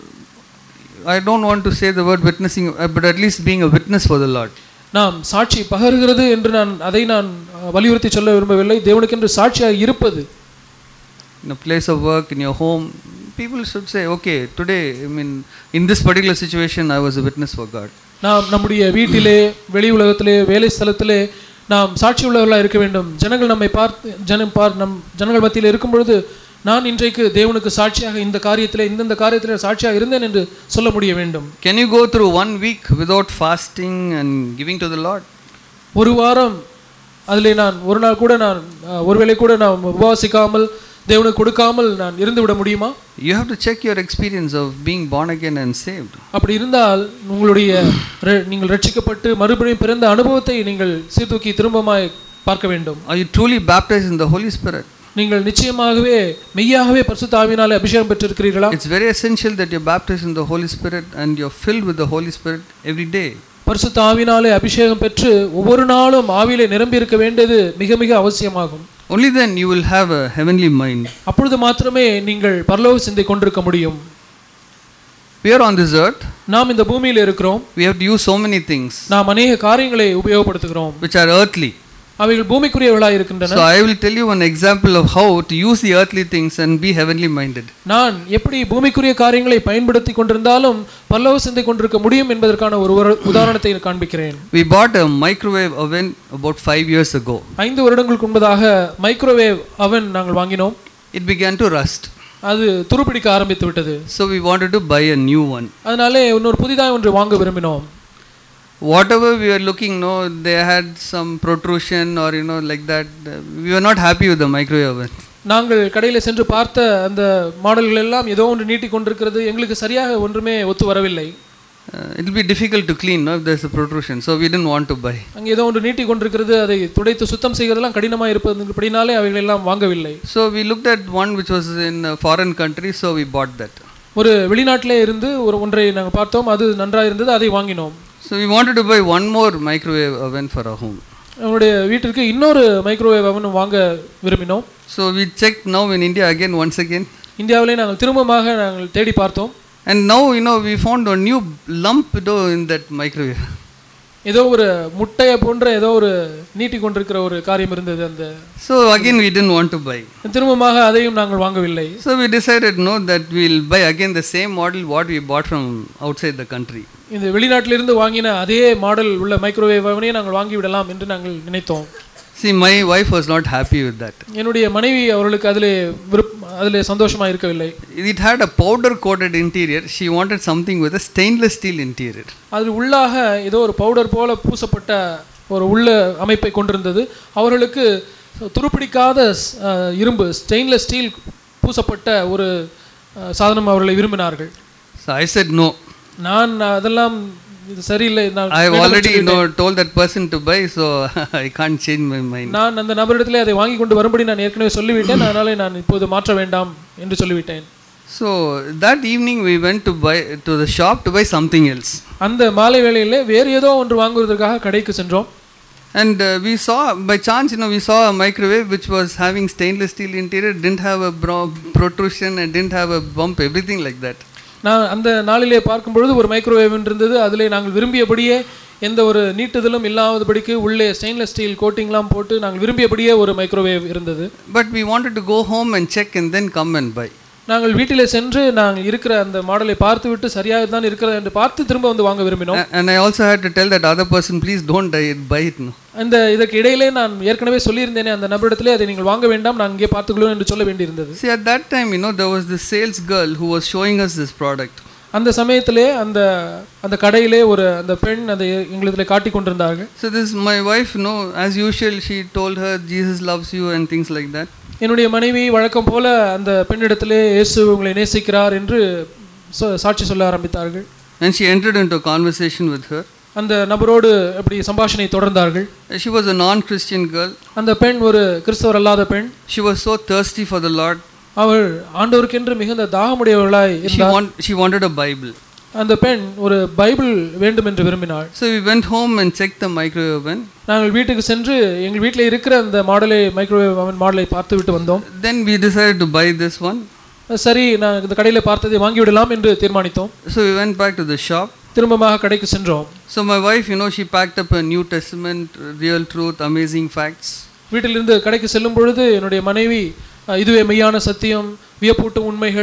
I don't want to say the word witnessing, uh, but at least being a witness for the Lord. நாம் சாட்சி பகருகிறது என்று நான் அதை நான் அஹ், வலியுறுத்தி சொல்ல விரும்பவில்லை தேவனுக்கென்று சாட்சியாக இருப்பது In a place of work, in your home, people should say, okay, today, I mean, in this particular situation, I was a witness for God. நாம் நம்முடைய வீட்டிலே வெளி உலகத்திலே வேலை ஸ்தலத்திலே நாம் சாட்சி உள்ளவர்களாக இருக்க வேண்டும் ஜனங்கள் நம்மை பார்த்து ஜனம் பார் நம் ஜனங்கள் மத்தியில் இருக்கும் பொழுது நான் இன்றைக்கு தேவனுக்கு சாட்சியாக இந்த காரியத்திலே இந்தந்த காரியத்திலே சாட்சியாக இருந்தேன் என்று சொல்ல முடிய வேண்டும் Can you go through one week without fasting and giving to the Lord? ஒரு வாரம் அதிலே நான் ஒரு நாள் கூட நான் அஹ், ஒருவேளை கூட நான் உபவாசிக்காமல் தேவனுக்கு கொடுக்காமல் நான் இருந்து விட முடியுமா You have to check your experience of being born again and saved. அப்படி இருந்தால் உங்களுடைய ரெ- நீங்கள் ரட்சிக்கப்பட்டு மறுபடியும் பிறந்த அனுபவத்தை நீங்கள் சீர்தூக்கி திரும்பமாய் பார்க்க வேண்டும் Are you truly baptized in the Holy Spirit? நீங்கள் நிச்சயமாகவே மெய்யாகவே பரிசுத்த ஆவியினாலே அபிஷேகம் பெற்றிருக்கிறீர்களா It's very essential that you're baptized in the Holy Spirit and you're filled with the Holy Spirit every day. பரிசுத்த ஆவினாலே அபிஷேகம் பெற்று ஒவ்வொரு நாளும் ஆவியிலே நிரம்பி இருக்க வேண்டியது மிக மிக அவசியமாகும் Only then you will have a heavenly mind. அப்பொழுது மாத்திரமே நீங்கள் பரலோக சிந்தை கொண்டிருக்க முடியும் We are on this earth. நாம் இந்த பூமியில் இருக்கிறோம் We have to use so many things நாம் அநேக காரியங்களை உபயோகப்படுத்துகிறோம் which are earthly. அவைகள் பூமிக்குரியவர்களாக இருக்கின்றன So I will tell you one example of how to use the earthly things and be heavenly minded. நான் எப்படி பூமிக்குரிய காரியங்களை பயன்படுத்தி கொண்டிருந்தாலும் பல்லவ சிந்தை கொண்டிருக்க முடியும் என்பதற்கான ஒரு ஒரு உதாரணத்தை காண்பிக்கிறேன் We bought a microwave oven about five years ago. ஐந்து வருடங்களுக்கு முன்பதாக மைக்ரோவேவ் அவன் நாங்கள் வாங்கினோம் It began to rust. அது துருப்பிடிக்க ஆரம்பித்து விட்டது So we wanted to buy a new one. அதனாலே இன்னொரு புதிதாக ஒன்று வாங்க விரும்பினோம் Whatever we were looking, no, they had some protrusion or you know like that. Uh, We were not happy with the microwave oven. நாங்கள் கடையில் சென்று பார்த்த அந்த மாடல்கள் எல்லாம் ஏதோ ஒன்று நீட்டி கொண்டிருக்கிறது எங்களுக்கு சரியாக ஒன்றுமே ஒத்து வரவில்லை Uh, it will be difficult to clean no, if there's a protrusion. So we didn't want to buy. அங்கே ஏதோ ஒன்று நீட்டி கொண்டிருக்கிறது அதை துடைத்து சுத்தம் செய்வதெல்லாம் கடினமாக இருப்பதுபடினாலே அவைகள் எல்லாம் வாங்கவில்லை So we looked at one which was in a foreign country, so we bought that. ஒரு வெளிநாட்டிலே இருந்து ஒரு ஒன்றை நாங்கள் பார்த்தோம் அது நன்றாக இருந்தது அதை வாங்கினோம் So we wanted to buy one more microwave oven for our home. நம்முடைய வீட்டிற்கு இன்னொரு மைக்ரோவேவ் அவனும் வாங்க விரும்பினோம் So we checked now in India again once again. இந்தியாவிலே நாங்கள் திரும்பமாக நாங்கள் தேடி பார்த்தோம் And now, you know, we found a new lump you know, in that microwave. ஏதோ ஒரு முட்டையை போன்ற ஏதோ ஒரு நீட்டி கொண்டிருக்கிற ஒரு காரியம் இருந்தது அந்த So again, we didn't want to buy. திரும்பமாக அதையும் நாங்கள் வாங்கவில்லை So we decided, no, that we'll buy again the same model what we bought from outside the country. இந்த வெளிநாட்டிலிருந்து வாங்கின அதே மாடல் உள்ள மைக்ரோவேவ் அவனையே நாங்கள் வாங்கி விடலாம் என்று நாங்கள் நினைத்தோம் See, my wife was not happy with that. என்னுடைய மனைவி அவர்களுக்கு அதிலே விருப் அதிலே சந்தோஷமாக இருக்கவில்லை It had a powder coated interior. She wanted something with a stainless steel interior. அதில் உள்ளாக ஏதோ ஒரு பவுடர் போல பூசப்பட்ட ஒரு உள்ள அமைப்பை கொண்டிருந்தது அவர்களுக்கு துருப்பிடிக்காத அஹ், இரும்பு ஸ்டெயின்லெஸ் ஸ்டீல் பூசப்பட்ட ஒரு அஹ், சாதனம் அவர்களை விரும்பினார்கள் So I said, no. நான் அதெல்லாம் இது சரியில்லை நான் I have வேண்டாம் already, என்று you know, told that person to buy, so I can't change my mind. நான் அந்த நபரிடத்திலே அதை வாங்கி கொண்டு வரும்படி நான் ஏற்கனவே சொல்லிவிட்டேன் அதனாலே நான் இப்போது மாற்ற வேண்டாம் என்று சொல்லிவிட்டேன் So that evening we went to buy to the shop to buy something else. அந்த மாலை வேளையிலே வேறு ஏதோ ஒன்று வாங்குவதற்காக கடைக்கு சென்றோம் And uh, we saw, by chance, you know, we saw a microwave which was having stainless steel interior, didn't have a bro- protrusion and didn't have a bump, everything like that. நான் அந்த நாளிலே பார்க்கும் பொழுது ஒரு மைக்ரோவேவ் இருந்தது அதிலே நாங்கள் விரும்பியபடியே எந்த ஒரு நீட்டுதலும் இல்லாதபடிக்கு உள்ளே ஸ்டெயின்லெஸ் ஸ்டீல் கோட்டிங்லாம் போட்டு நாங்கள் விரும்பியபடியே ஒரு மைக்ரோவேவ் இருந்தது But we wanted to go home and check and then come and buy. நாங்கள் வீட்டிலே சென்று நாங்கள் இருக்கிற அந்த மாடலை பார்த்துவிட்டு சரியாக தான் இருக்கிறது என்று பார்த்து திரும்ப வந்து வாங்க விரும்பினோம் A- And I also had to tell that other person, please don't buy it, buy it. No. அந்த இதற்கு இடையிலே நான் ஏற்கனவே சொல்லியிருந்தேனே அந்த நபரிடத்திலே அதை நீங்கள் வாங்க வேண்டாம் நான் இங்கே பார்த்துக்கொள்ளும் என்று சொல்ல வேண்டியிருந்தது See, at that time, you know, there was this sales girl who was showing us this product. அந்த சமயத்திலே அந்த அந்த கடையிலே ஒரு அந்த பெண் அதை எங்களிடத்திலே காட்டி கொண்டிருந்தார்கள் So this my wife, no, as usual, she told her Jesus loves you and things like that. என்னுடைய மனைவி வழக்கம் போல அந்த பெண்ணிடத்திலே இயேசு உங்களை நேசிக்கிறார் என்று சொ- சாட்சி சொல்ல ஆரம்பித்தார்கள் And she entered into a conversation with her. அந்த நபரோடு அப்படி சம்பாஷணை தொடர்ந்தார்கள் She was a non-Christian girl. அந்த பெண் ஒரு கிறிஸ்தவர் அல்லாத பெண் She was so thirsty for the Lord. அவள் ஆண்டவருக்கென்று மிகுந்த தாகமுடையவர்களாய் She இருந்தார் want, she wanted a Bible. அந்த பெண் ஒரு பைபிள் வேண்டும் என்று விரும்பினாள் So we went home and checked the microwave oven. நாங்கள் வீட்டுக்கு சென்று எங்கள் வீட்டில் இருக்கிற அந்த மாடலை மைக்ரோவேவ் அவன் மாடலை பார்த்து விட்டு வந்தோம் Then we decided to buy this one. சரி நான் இந்த கடையில் பார்த்ததை வாங்கி விடலாம் என்று தீர்மானித்தோம் So we went back to the shop. திரும்பமாக கடைக்கு சென்றோம் So my wife, you know, she packed up a New Testament, real truth, amazing facts. வீட்டிலிருந்து கடைக்கு செல்லும் பொழுது என்னுடைய மனைவி அஹ், இதுவே மெய்யான சத்தியம் வியப்பூட்டும் உண்மைகள்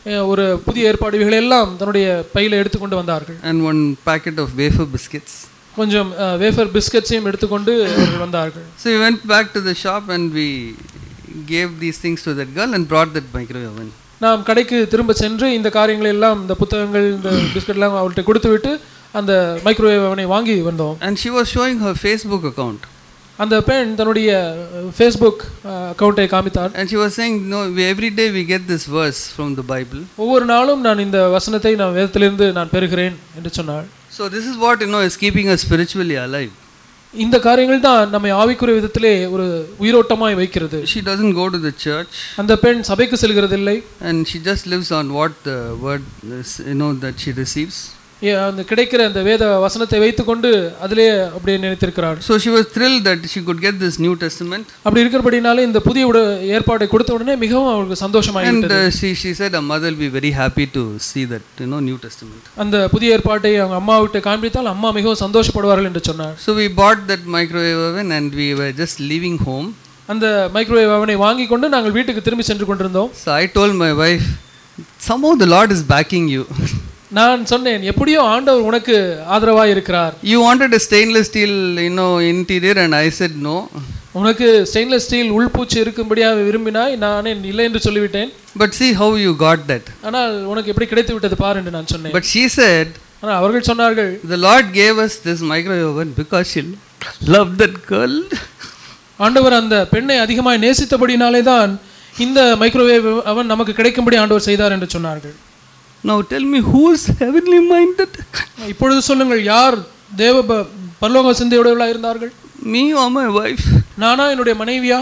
அஹ், ஒரு புதிய ஏற்பாடு இவைகளை எல்லாம் தன்னுடைய பையில எடுத்துக்கொண்டு வந்தார்கள் and one packet of wafer biscuits. கொஞ்சம் வேஃபர் பிஸ்கட்ஸையும் எடுத்துக்கொண்டு அவர்கள் வந்தார்கள் So we went back to the shop and we gave these things to that girl and brought that microwave oven. நாம் கடைக்கு திரும்ப சென்று இந்த காரியங்களை எல்லாம் இந்த புத்தகங்கள் இந்த பிஸ்கட் எல்லாம் அவர்கிட்ட கொடுத்து விட்டு அந்த மைக்ரோவேவ் அவனை வாங்கி வந்தோம் And she was showing her Facebook account. அந்த பெண் தன்னுடைய ஃபேஸ்புக் அக்கௌண்ட்டை காமித்தார் And she was saying, No, we, every day we get this verse from the Bible. ஒவ்வொரு நாளும் நான் இந்த வசனத்தை நான் வேதத்திலிருந்து நான் பெறுகிறேன் என்று சொன்னாள் So this is what you know is keeping us spiritually alive. இந்த காரியங்கள் தான் நம்மை ஆவிக்குரிய விதத்திலே ஒரு உயிரோட்டமாய் வைக்கிறது She doesn't go to the church அந்த பெண் சபைக்கு செல்கிறதில்லை and she just lives on what the word is, you know that she receives. ஏ, அந்த கிடைக்கிற அந்த வேத வசனத்தை வைத்துக்கொண்டு அதிலே அப்படியே நினைத்திருக்கிறாள் So she was thrilled that she could get this New Testament. அப்படி இருக்கிறபடினாலே இந்த புதிய உட ஏற்பாடை கொடுத்த உடனே மிகவும் அவளுக்கு And சந்தோஷமாயிட்டது uh, she, she said, her mother will be very happy to see that, you know, New Testament. அந்த புதிய ஏற்பாட்டை அவங்க அம்மாவிட்ட காண்பித்தால் அம்மா மிகவும் சந்தோஷப்படுவார்கள் என்று சொன்னார் So we bought that microwave oven and we were just leaving home. அந்த மைக்ரோவேவ் அவனை வாங்கி கொண்டு நாங்கள் வீட்டுக்கு திரும்பி சென்று கொண்டிருந்தோம் So I told my wife, somehow the Lord is backing you. நான் சொன்னேன் எப்படியோ ஆண்டவர் உனக்கு ஆதரவாய் இருக்கிறார் you wanted a stainless steel, you know, interior and I said no. உனக்கு ஸ்டெயின்லெஸ் ஸ்டீல் உள்பூச்சி இருக்கும்படியாக விரும்பினாய் நானே இல்லை என்று சொல்லிவிட்டேன் But see how you got that. ஆனால் உனக்கு எப்படி கிடைத்து விட்டது பார் என்று நான் சொன்னேன் But she said, ஆனால் அவர்கள் சொன்னார்கள் the Lord gave us this microwave oven because she loved that girl. ஆண்டவர் அந்த பெண்ணை அதிகமாய் நேசித்தபடினாலே தான் இந்த மைக்ரோவேவ் அவன் நமக்கு கிடைக்கும்படி ஆண்டவர் செய்தார் என்று சொன்னார்கள் Now tell me who's heavenly minded? இப்பொழுது சொல்லுங்கள் யார் தேவ ப- பரலோக சிந்தையுடையவர்களாக இருந்தார்கள் Me or my wife? நானா என்னுடைய மனைவியா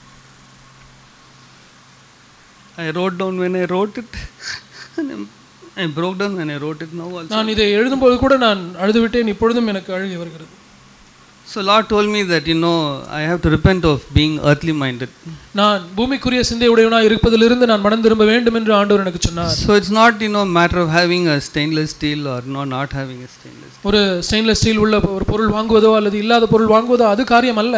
I wrote down when I wrote it. And I'm- I broke down when I wrote it now also. நான் இதை எழுதும்போது கூட நான் அழுது விட்டேன் இப்பொழுதும் எனக்கு அழுகி வருகிறது So Lord told me that, you know, I have to repent of being earthly minded. நான் பூமிக்குரிய சிந்தையுடையவனாய் இருப்பதிலிருந்து நான் மனம் திரும்ப வேண்டும் என்று ஆண்டவர் எனக்கு சொன்னார் So it's not, you know, matter of having a stainless steel or no, not having a stainless. ஒரு ஸ்டெயின்லெஸ் ஸ்டீல் உள்ள ஒரு பொருள் வாங்குவதோ அல்லது இல்லாத பொருள் வாங்குவதோ அது காரியம் அல்ல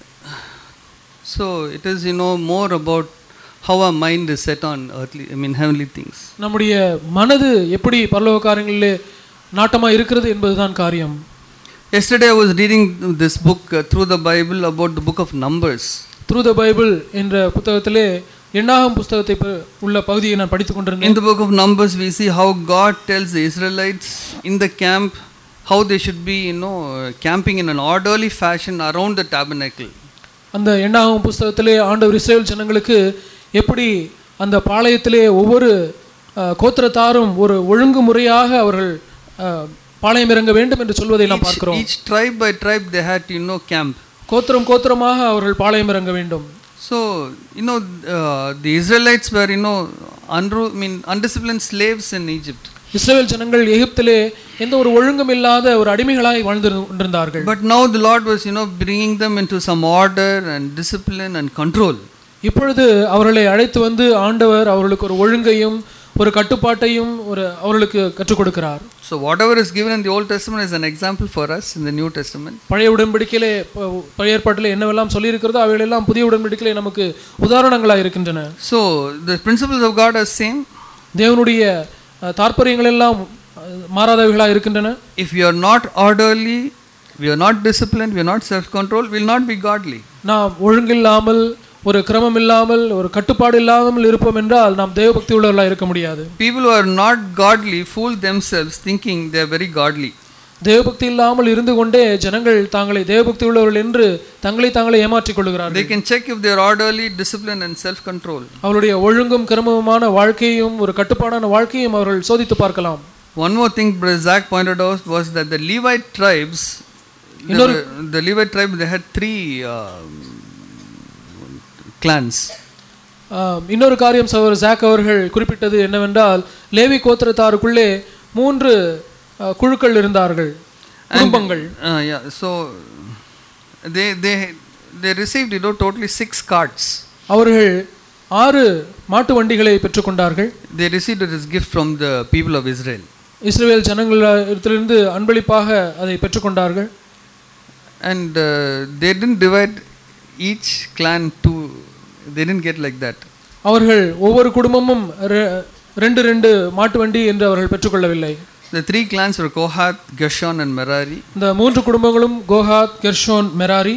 So it is, you know, more about how our mind is set on earthly, I mean, heavenly things. நம்முடைய மனது எப்படி பரலோக காரியங்களிலே நாட்டமா இருக்கிறது என்பதுதான் காரியம் Yesterday I was reading this book uh, through the Bible about the book of Numbers. Through the Bible என்ற புத்தகத்திலே எண்ணாகம் புஸ்தகத்தை ப- உள்ள பகுதியை நான் படித்துக் கொண்டிருந்தேன் In the book of Numbers, we see how God tells the Israelites in the camp how they should be, you know, uh, camping in an orderly fashion around the tabernacle. அந்த எண்ணாகம் புஸ்தகத்திலே ஆண்டவர் இஸ்ரேல் ஜனங்களுக்கு எப்படி அந்த பாளையத்திலே ஒவ்வொரு அஹ், கோத்திரத்தாரும் ஒரு ஒழுங்குமுறையாக அவர்கள் அஹ், பாளையம் இறங்க வேண்டும் என்று சொல்வதை நாம் Each, பார்க்கிறோம் each tribe by tribe they had to, you know, camp. கோத்திரம் கோத்திரமாக அவர்கள் பாளையம் இறங்க வேண்டும் So, you know, uh, the Israelites were, you know, unru- I mean, undisciplined slaves in Egypt. Israel ஜனங்கள் எகிப்திலே எந்த ஒரு ஒழுங்கும் இல்லாத ஒரு அடிமைகளாய் வாழ்ந்து கொண்டிருந்தார்கள் But now the Lord was, you know, bringing them into some order and discipline and control. இப்பொழுது அவர்களை அழைத்து வந்து ஆண்டவர் அவர்களுக்கு ஒரு ஒழுங்கையும் ஒரு கட்டுப்பாட்டையும் ஒரு அவர்களுக்கு கற்றுக் கொடுக்கிறார் So, whatever is given in the Old Testament is an example for us in the New Testament. பழைய உடன்படிக்கையிலே ப- பழைய ஏற்பாட்டிலே என்னவெல்லாம் சொல்லியிருக்கிறதோ அவைகளெல்லாம் புதிய உடன்படிக்கையிலே நமக்கு உதாரணங்களாக இருக்கின்றன So, the principles of God are same. தேவனுடைய அஹ், தாற்பயங்கள் எல்லாம் அஹ், மாறாதவைகளாக இருக்கின்றன If we are not orderly, we are not disciplined, we are not self-controlled, we will not be godly. நாம் ஒழுங்கில்லாமல் ஒரு கிரமம் இல்லாமல் ஒரு கட்டுப்பாடு இல்லாமல் இருப்போம் என்றால் நாம் தேவபக்தி உள்ளவர்களாக இருக்க முடியாது People who are not godly fool themselves thinking they are very godly. தேவபக்தி இல்லாமல் இருந்து கொண்டே ஜனங்கள் தாங்களை தேவபக்தி உள்ளவர்கள் என்று தங்களை தாங்களே ஏமாற்றிக் கொள்கிறார்கள் They can check if they are orderly, disciplined and self-controlled. அவருடைய ஒழுங்கும் கிரமமான வாழ்க்கையும் ஒரு கட்டுப்பாடான வாழ்க்கையும் அவர்கள் சோதித்து பார்க்கலாம் One more thing Brother Zach pointed out was that the Levite tribes, they were- the Levite tribe, they had three uh, clans. ஆம், இன்னொரு காரியம் சகோதரர் ஜாக் அவர்கள் குறிப்பிட்டது என்னவென்றால் லேவி கோத்திரத்தாருக்குள்ளே மூன்று அ, குழுக்கள் இருந்தார்கள் குடும்பங்கள் Uh, yeah, so they they they received you know totally six cards. அவர்கள் ஆறு மாட்டு வண்டிகளை பெற்றுக்கொண்டார்கள் They received it as gift from the people of Israel. Israel ஜனங்களிடத்திலிருந்து அன்பளிப்பாக அதை பெற்றுக்கொண்டார்கள் And uh, they didn't divide each clan to, they didn't get like that. அவர்கள் ஒவ்வொரு குடும்பமும் ரெ- ரெண்டு ரெண்டு மாட்டு வண்டி என்று அவர்கள் பெற்றுக்கொள்ளவில்லை The three clans were Kohath, Gershon, and Merari. இந்த மூன்று குடும்பங்களும் Kohath Gershon Merari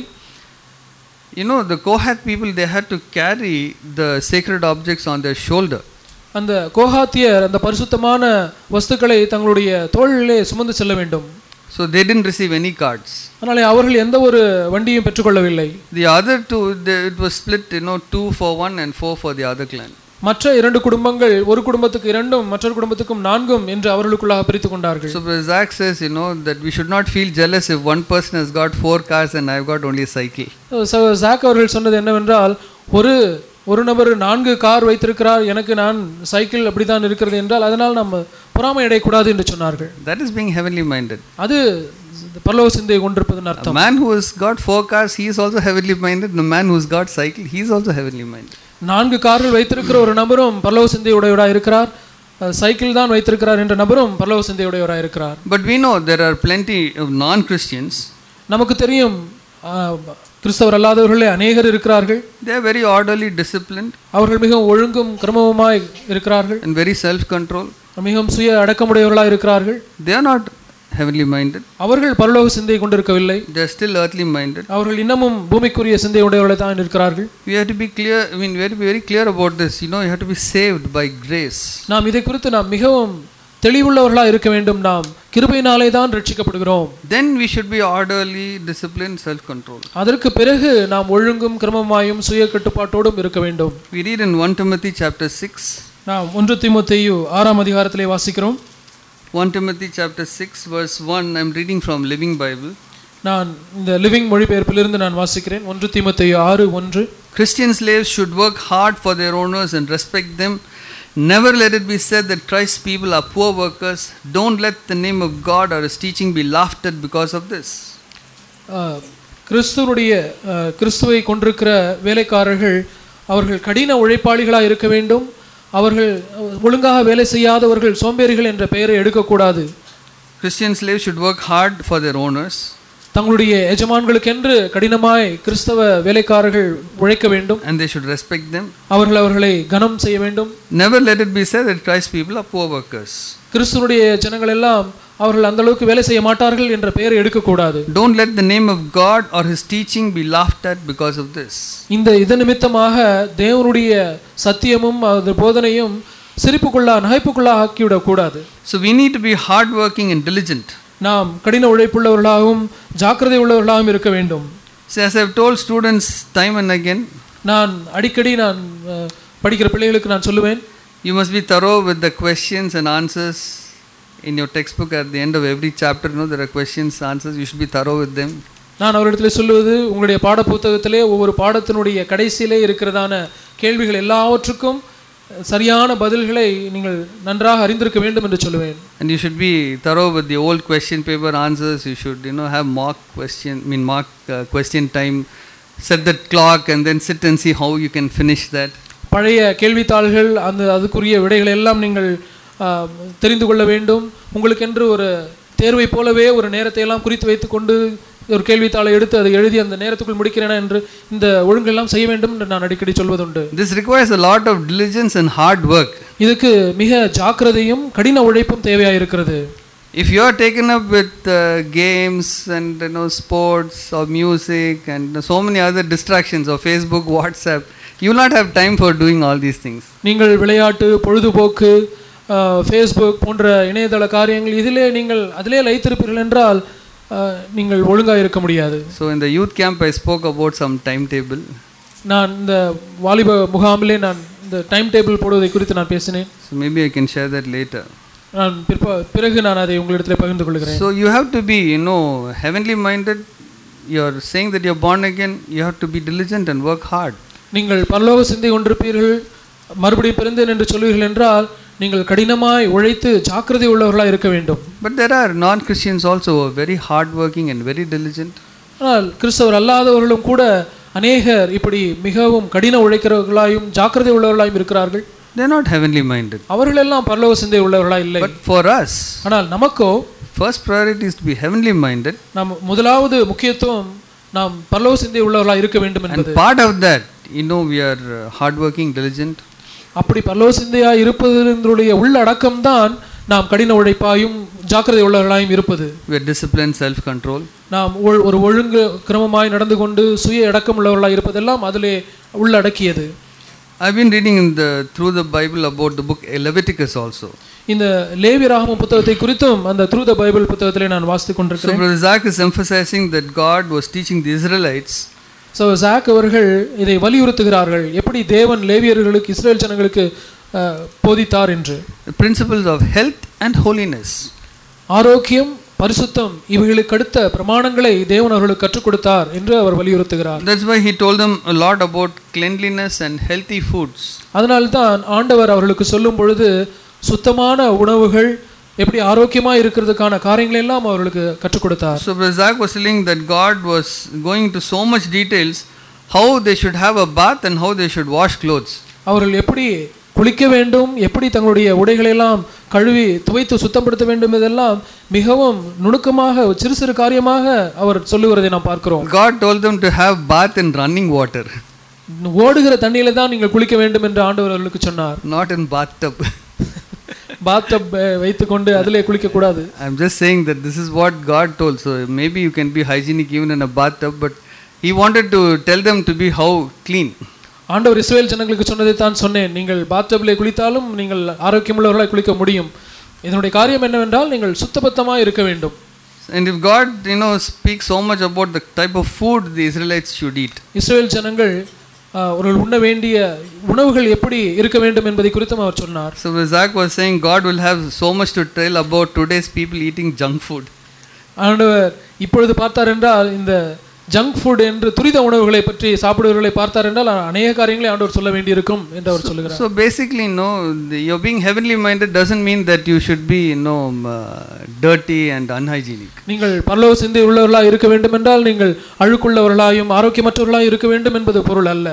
You know, the Kohath people, they had to carry the sacred objects on their shoulder. அந்த கோஹாத்தியர் அந்த பரிசுத்தமான வஸ்துக்களை தங்களுடைய தோளிலே சுமந்து செல்ல வேண்டும் So they didn't receive any cards. அதனாலே அவர்கள் எந்த ஒரு வண்டியும் பெற்றுக்கொள்ளவில்லை The other two, they, it was split, you know, two for one and four for the other clan. மற்ற இரண்டு குடும்பங்கள் ஒரு குடும்பத்துக்கு இரண்டும் மற்றொரு குடும்பத்துக்கும் நான்கும் என்று அவர்களுக்குள்ளாக பிரித்து கொண்டார்கள் So Brother Zach says, you know, that we should not feel jealous if one person has got four cars and I've got only a cycle. ச- ஜாக் அவர்கள் சொன்னது என்னவென்றால் ஒரு ஒரு நபர் நான்கு கார் வைத்திருக்கிறார் எனக்கு நான் சைக்கிள் அப்படித்தான் இருக்கிறது என்றால் அதனால் நம்ம பொறாமை அடையக்கூடாது என்று சொன்னார்கள் That is being heavenly minded. அது பரலோக சிந்தையை கொண்டிருப்பதன் A அர்த்தம் man who has got four cars, he is also heavenly minded. The man who's got cycle, he is also heavenly minded. நான்கு கார்கள் வைத்திருக்கிற ஒரு நபரும் பரலோக சிந்தையுடையவராக இருக்கிறார் அஹ் சைக்கிள் தான் வைத்திருக்கிறார் என்ற நபரும் பரலோக சிந்தையுடையவராக இருக்கிறார் But we know there are plenty of non Christians. நமக்கு தெரியும் அஹ், கிறிஸ்தவர் அல்லாதவர்களே அநேகர் இருக்கிறார்கள் They are very orderly, disciplined, அவர்கள் மிகவும் ஒழுங்கும் கிரமவுமாய் இருக்கிறார்கள் and very self controlled. மிகவும் சுய அடக்கமுடையவர்களாக இருக்கிறார்கள் They are not heavenly minded. அவர்கள் பரலோக சிந்தை கொண்டிருக்கவில்லை They are still earthly minded. அவர்கள் இன்னமும் பூமிக்குரிய சிந்தை உடையவர்களை தான் இருக்கிறார்கள் We have to be clear, I mean, we have to be very clear about this. You know, you have to be saved by grace. நாம் இதை குறித்து நாம் மிகவும் தெளிவுள்ளவர்களாக இருக்க வேண்டும் நாம் கிருபையினாலே தான் ரட்சிக்கப்படுகிறோம் Then we should be orderly, disciplined, self controlled. அதற்கு பிறகு நாம் ஒழுங்கும் கிரமமாயும் சுய கட்டுப்பாட்டோடும் இருக்க வேண்டும் We read in 1 Timothy chapter 6. நாம் ஒன்று தீமோத்தேயு ஆறாம் அதிகாரத்திலே வாசிக்கிறோம் 1 Timothy chapter 6, verse 1. I'm reading from Living Bible. நான் இந்த லிவிங் மொழிபெயர்ப்பிலிருந்து நான் வாசிக்கிறேன் ஒன்று தீமோத்தேயு ஆறு ஒன்று Christian slaves should work hard for their owners and respect them. Never let it be said that Christ's people are poor workers. Don't let the name of God or his teaching be laughed at because of this. ஆஹ், கிறிஸ்துவனுடைய ஆஹ், கிறிஸ்துவை கொண்டிருக்கிற வேலைக்காரர்கள் அவர்கள் கடின உழைப்பாளிகளாக இருக்க வேண்டும் அவர்கள் அஹ், ஒழுங்காக வேலை செய்யாதவர்கள் சோம்பேறிகள் என்ற பெயரை எடுக்கக்கூடாது Christian slaves should work hard for their owners. தங்களுடைய எஜமான்களுக்கென்று கடினமாய் கிறிஸ்தவ வேலைக்காரர்கள் உழைக்க வேண்டும் and they should respect them. அவர்கள் அவர்களை கனம் செய்ய வேண்டும் Never let it be said that Christ's people are poor workers. கிறிஸ்துவனுடைய ஜனங்கள் எல்லாம் அவர்கள் அந்த அளவுக்கு வேலை செய்ய மாட்டார்கள் என்ற பெயரை எடுக்கக்கூடாது Don't let the name of God or his teaching be laughed at because of this. இந்த இது நிமித்தமாக தேவனுடைய சத்தியமும் அது போதனையும் சிரிப்புக்குள்ளா நகைப்புக்குள்ளா ஆக்கிவிடக் கூடாது So we need to be hardworking and diligent. நாம் கடின உழைப்புள்ளவர்களாகவும் ஜாக்கிரதை உள்ளவர்களாகவும் இருக்க வேண்டும் So as I've told students time and again, நான் அடிக்கடி நான் அஹ், படிக்கிற பிள்ளைகளுக்கு நான் சொல்லுவேன் you must be thorough with the questions and answers in your textbook at the end of every chapter. You know, there are questions, answers. You should be thorough with them. நான் அவரிடத்தில் சொல்லுவது உங்களுடைய பாட புத்தகத்திலே ஒவ்வொரு பாடத்தினுடைய கடைசியிலே இருக்கிறதான கேள்விகள் எல்லாவற்றுக்கும் சரியான பதில்களை நீங்கள் நன்றாக அறிந்திருக்க வேண்டும் என்று சொல்லுவேன் And you should be thorough with the old question paper answers. You should, you know, have mock question, I mean, mock uh, question time. Set the clock and then sit and see how you can finish that. பழைய கேள்வித்தாள்கள் அந்த அதுக்குரிய விடைகளை எல்லாம் நீங்கள் ஆ, தெரிந்து கொள்ள வேண்டும் உங்களுக்கென்று ஒரு தேர்வை போலவே ஒரு நேரத்தை எல்லாம் குறித்து வைத்துக்கொண்டு ஒரு கேள்வித்தாளை எடுத்து அதை எழுதி அந்த நேரத்துக்குள் முடிக்கிறேன் என்று இந்த ஒழுங்கெல்லாம் செய்ய வேண்டும் என்று நான் அடிக்கடி சொல்வதுண்டு This requires a lot of diligence and hard work. இதுக்கு மிக ஜாக்கிரதையும் கடின உழைப்பும் தேவையாக இருக்கிறது If you are taken up with uh, games and you know sports or music and so many other distractions or Facebook, WhatsApp, you will not have time for doing all these things. நீங்கள் விளையாட்டு பொழுதுபோக்கு ஃபேஸ்புக் போன்ற இணையதள காரியங்கள் இதிலே நீங்கள் அதிலே லைத்திருப்பீர்கள் என்றால் ஆ, நீங்கள் ஒழுங்காக இருக்க முடியாது So in the youth camp, I spoke about some timetable. நான் இந்த வாலிப முகாமிலே நான் இந்த டைம் டேபிள் போடுவதை குறித்து நான் பேசினேன் So maybe I can share that later. நான் பிற்ப பிறகு நான் அதை உங்களிடத்தில் பகிர்ந்து கொள்கிறேன் So you have to be, you know, heavenly minded. You're saying that you're born again. You have to be diligent and work hard. நீங்கள் பரலோக சிந்தை கொண்டிருப்பீர்கள் மறுபடியும் பிறந்தேன் என்று சொல்வீர்கள் என்றால் நீங்கள் கடினமாய் உழைத்து ஜாக்கிரதை உள்ளவர்களாக இருக்க வேண்டும் But there are non-Christians also who are very hardworking and very diligent. ஆனால் கிறிஸ்தவர் அல்லாதவர்களும் கூட அநேகர் இப்படி மிகவும் கடின உழைக்கிறவர்களாயும் ஜாக்கிரதை உள்ளவர்களாயும் இருக்கிறார்கள் They're not heavenly minded. அவர்கள் எல்லாம் பரலோக சிந்தை உள்ளவர்களா இல்லை But for us, ஆனால் நமக்கோ first priority is to be heavenly minded. நாம் முதலாவது முக்கியத்துவம் நாம் பரலோக சிந்தை உள்ளவர்களாக இருக்க வேண்டும் என்பது And part of that, you know, we are uh, hardworking, diligent. அப்படி பரலோக சிந்தையாய் இருப்பதனுடைய உள்ளடக்கம்தான் நாம் கடின உழைப்பாயும் ஜாக்கிரதை உள்ளவர்களாயும் இருப்பது We are disciplined, self control. நாம் ஒ- ஒரு ஒழுங்கு கிரமமாய் நடந்து கொண்டு சுய அடக்கம் உள்ளவர்களாய் இருப்பதெல்லாம் அதிலே உள்ளடக்கியது I've been reading in the, through the Bible about the book Leviticus also. இந்த லேவி ராகம புத்தகத்தை குறித்தும் அந்த த்ரூ த பைபிள் புத்தகத்திலே நான் வாசித்துக் So, கொண்டிருக்கிறேன் Brother Zach is emphasizing that God was teaching the Israelites so Jack அவர்கள் இதை வலியுறுத்துகிறார்கள் எப்படி தேவன் லேவியர்களுக்கு இஸ்ரேல் ஜனங்களுக்கு அஹ், போதித்தார் என்று the principles of health and holiness. ஆரோக்கியம் பரிசுத்தம் இவைகளுக்கு அடுத்த பிரமாணங்களை தேவன் அவர்களுக்கு கற்றுக் கொடுத்தார் என்று அவர் வலியுறுத்துகிறார் That's why he told them a lot about cleanliness and healthy foods. அதனால்தான் ஆண்டவர் அவர்களுக்கு சொல்லும் பொழுது சுத்தமான உணவுகள் எப்படி ஆரோக்கியமா இருக்கிறதுக்கான காரியங்களை எல்லாம் அவர்களுக்கு கற்றுக் கொடுத்தார் So, Brother Zach was telling that God was going into so much details how they should have a bath and how they should wash clothes. அவர்கள் எப்படி குளிக்க வேண்டும் எப்படி தங்களுடைய உடைகளை எல்லாம் கழுவி துவைத்து சுத்தப்படுத்த வேண்டும் இதெல்லாம் மிகவும் நுணுக்கமாக சிறு சிறு காரியமாக அவர் சொல்லுகிறதை நாம் பார்க்கிறோம் God told them to have bath in running water, ஓடுகிற தண்ணியில தான் நீங்கள் குளிக்க வேண்டும் என்று ஆண்டவர் அவர்களுக்கு சொன்னார் not in bathtub. பாத்தப் வைத்துக்கொண்டு அதிலே குளிக்க கூடாது I'm just saying that this is what God told. So maybe you can be hygienic even in a bathtub, but He wanted to tell them to be how clean. ஆண்டவர் இஸ்ரேல் ஜனங்களுக்கு சொன்னதை தான் சொன்னேன் நீங்கள் பாத்டபிலே குளித்தாலும் நீங்கள் ஆரோக்கியமுள்ளவர்களாய் குளிக்க முடியும் இதனுடைய காரியம் என்னவென்றால் நீங்கள் சுத்தபத்தமாக இருக்க வேண்டும் And if God, you know, speaks so much about the type of food the Israelites should eat, Israel ஜனங்கள் ஆஹ், அவர்கள் உண்ண வேண்டிய உணவுகள் எப்படி இருக்க வேண்டும் என்பதை குறித்தும் அவர் சொன்னார் so Zach was saying God will have so much to tell about today's people eating junk food. ஆண்டவர் இப்பொழுது பார்த்தார் என்றால் இந்த ஜங்க் ஃபுட் என்று துரித உணவுகளை பற்றி சாப்பிடுவர்களை பார்த்தார் என்றால் அநேக காரியங்களை ஆண்டவர் சொல்ல வேண்டியிருக்கும் என்று அவர் சொல்லுகிறார் So basically, no, the, you're being heavenly minded doesn't mean that you should be, you know, um, uh, dirty and unhygienic. நீங்கள் பரலோக சிந்தை உள்ளவர்களாக இருக்க வேண்டும் என்றால் நீங்கள் அழுக்குள்ளவர்களாயும் ஆரோக்கியமற்றவர்களாக இருக்க வேண்டும் என்பது பொருள் அல்ல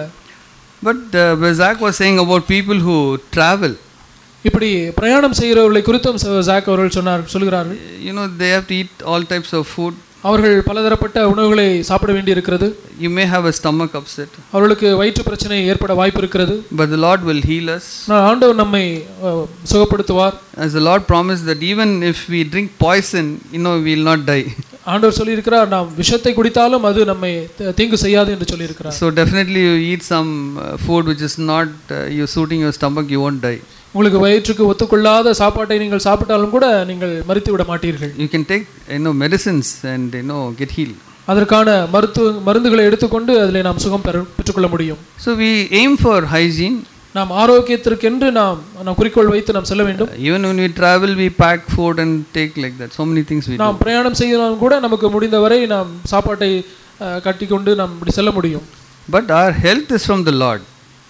But uh, Zach was saying about people who travel. இப்படி பிரயாணம் செய்கிறவர்களை குறித்தும் ச- ஜாக் அவர்கள் சொன்னார் சொல்கிறார்கள் You know, they have to eat all types of food. அவர்கள் பலதரப்பட்ட உணவுகளை சாப்பிட வேண்டியிருக்கிறது You may have a stomach upset, அவர்களுக்கு வயிற்று பிரச்சனை ஏற்பட வாய்ப்பு இருக்கிறது but the Lord will heal us. ஆனால் ஆண்டவர் நம்மை அஹ், சுகப்படுத்துவார் As the Lord promised that even if we drink poison, you know, we will not die. ஆண்டவர் சொல்லியிருக்கிறார் நாம் விஷத்தை குடித்தாலும் அது நம்மை த- தீங்கு செய்யாது என்று சொல்லியிருக்கிறார் So definitely you eat some uh, food which is not uh, you suiting your stomach, you won't die. உங்களுக்கு வயிற்றுக்கு ஒத்துக்கொள்ளாத சாப்பாட்டை நீங்கள் சாப்பிட்டாலும் கூட நீங்கள் மறித்து விட மாட்டீர்கள் You can take you know medicines and you know get healed. அதற்கான மருத்துவ மருந்துகளை எடுத்துக்கொண்டு அதில் நாம் சுகம் பெற பெற்றுக்கொள்ள முடியும் So we aim for hygiene. நாம் ஆரோக்கியத்திற்கென்று நாம் நாம் குறிக்கோள் வைத்து நாம் செல்ல வேண்டும் Even when we travel, we pack food and take like that. So many things we do. நாம் பிரயாணம் செய்தாலும் கூட நமக்கு முடிந்தவரை நாம் சாப்பாட்டை அஹ், கட்டிக்கொண்டு நாம் இப்படி செல்ல முடியும் But our health is from the Lord.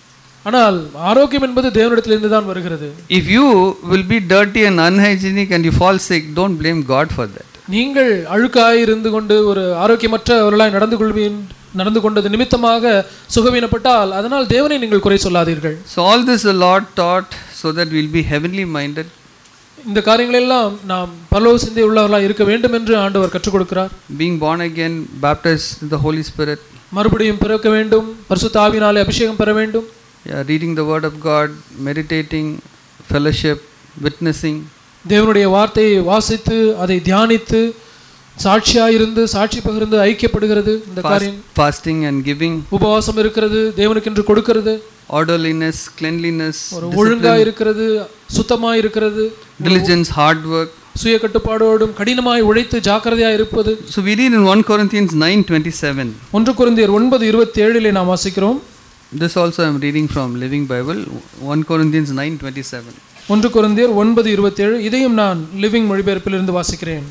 ஆனால் ஆரோக்கியம் என்பது தேவனிடத்திலிருந்து தான் வருகிறது If you will be dirty and unhygienic and you fall sick, don't blame God for that. நீங்கள் அழுக்காய் இருந்து கொண்டு ஒரு ஆரோக்கியமற்றவர்களாய் நடந்து கொள்வீன் நடந்து கொண்டது நிமித்தமாக சுகவீனப்பட்டால் அதனால் தேவனை நீங்கள் குறை சொல்லாதீர்கள் So all this the Lord taught so that we'll be heavenly minded, இந்த காரியங்களெல்லாம் நாம் பரலோக சிந்தை உள்ளவர்களாய் இருக்க வேண்டும் என்று ஆண்டவர் கற்றுக் கொடுக்கிறார் being born again, baptized in the Holy Spirit, மறுபடியும் பிறக்க வேண்டும் பரிசுத்த ஆவினாலே அபிஷேகம் பெற வேண்டும் yeah, reading the Word of God, meditating, fellowship, witnessing. தேவனுடைய வார்த்தையை வாசித்து அதை தியானித்து சாட்சியாயிருந்து சாட்சி பகிர்ந்து ஐக்கியப்படுகிறது இந்த fast- காரியம் fasting and giving, உபவாசம் இருக்கிறது தேவனுக்கென்று கொடுக்கிறது orderliness, cleanliness, ஒரு ஒழுங்கா இருக்கிறது சுத்தமா இருக்கிறது diligence, hard work. சுய கட்டுப்பாடோடும் கடினமாய் உழைத்து ஜாக்கிரதையா இருப்பது So we read in 1 Corinthians 9:27. ஒன்று குருந்தியர் ஒன்பது இருபத்தி ஏழிலே நாம் வாசிக்கிறோம் This also I am reading from Living Bible, 1 Corinthians 9:27. ஒன்று குருந்தியர் ஒன்பது இருபத்தேழு இதையும் நான் லிவிங் மொழிபெயர்ப்பிலிருந்து வாசிக்கிறேன்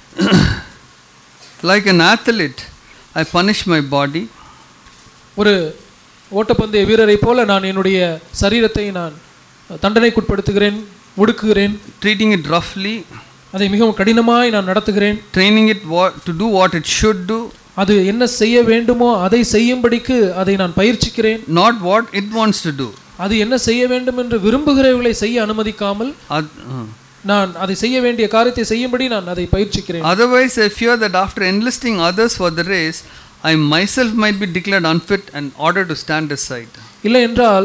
Like an athlete, I punish my body, ஒரு ஓட்டப்பந்தய வீரரை போல நான் என்னுடைய சரீரத்தை நான் தண்டனைக்குட்படுத்துகிறேன் ஒடுக்குகிறேன் treating it roughly, அதை மிகவும் கடினமாய் நான் நடத்துகிறேன் training it what, to do what it should do, அது என்ன செய்ய வேண்டுமோ அதை செய்யும்படிக்கு அதை நான் பயிற்சிக்கிறேன் not what it wants to do. அது என்ன செய்ய வேண்டும் என்று விரும்புகிறவர்களை செய்ய அனுமதிக்காமல் Oth- uh. நான் அதை செய்ய வேண்டிய காரியத்தை செய்யும்படி நான் அதை பயிற்சிக்கிறேன் Otherwise, I fear that after enlisting others for the race, I myself might be declared unfit and ordered to stand aside. இல்லை என்றால்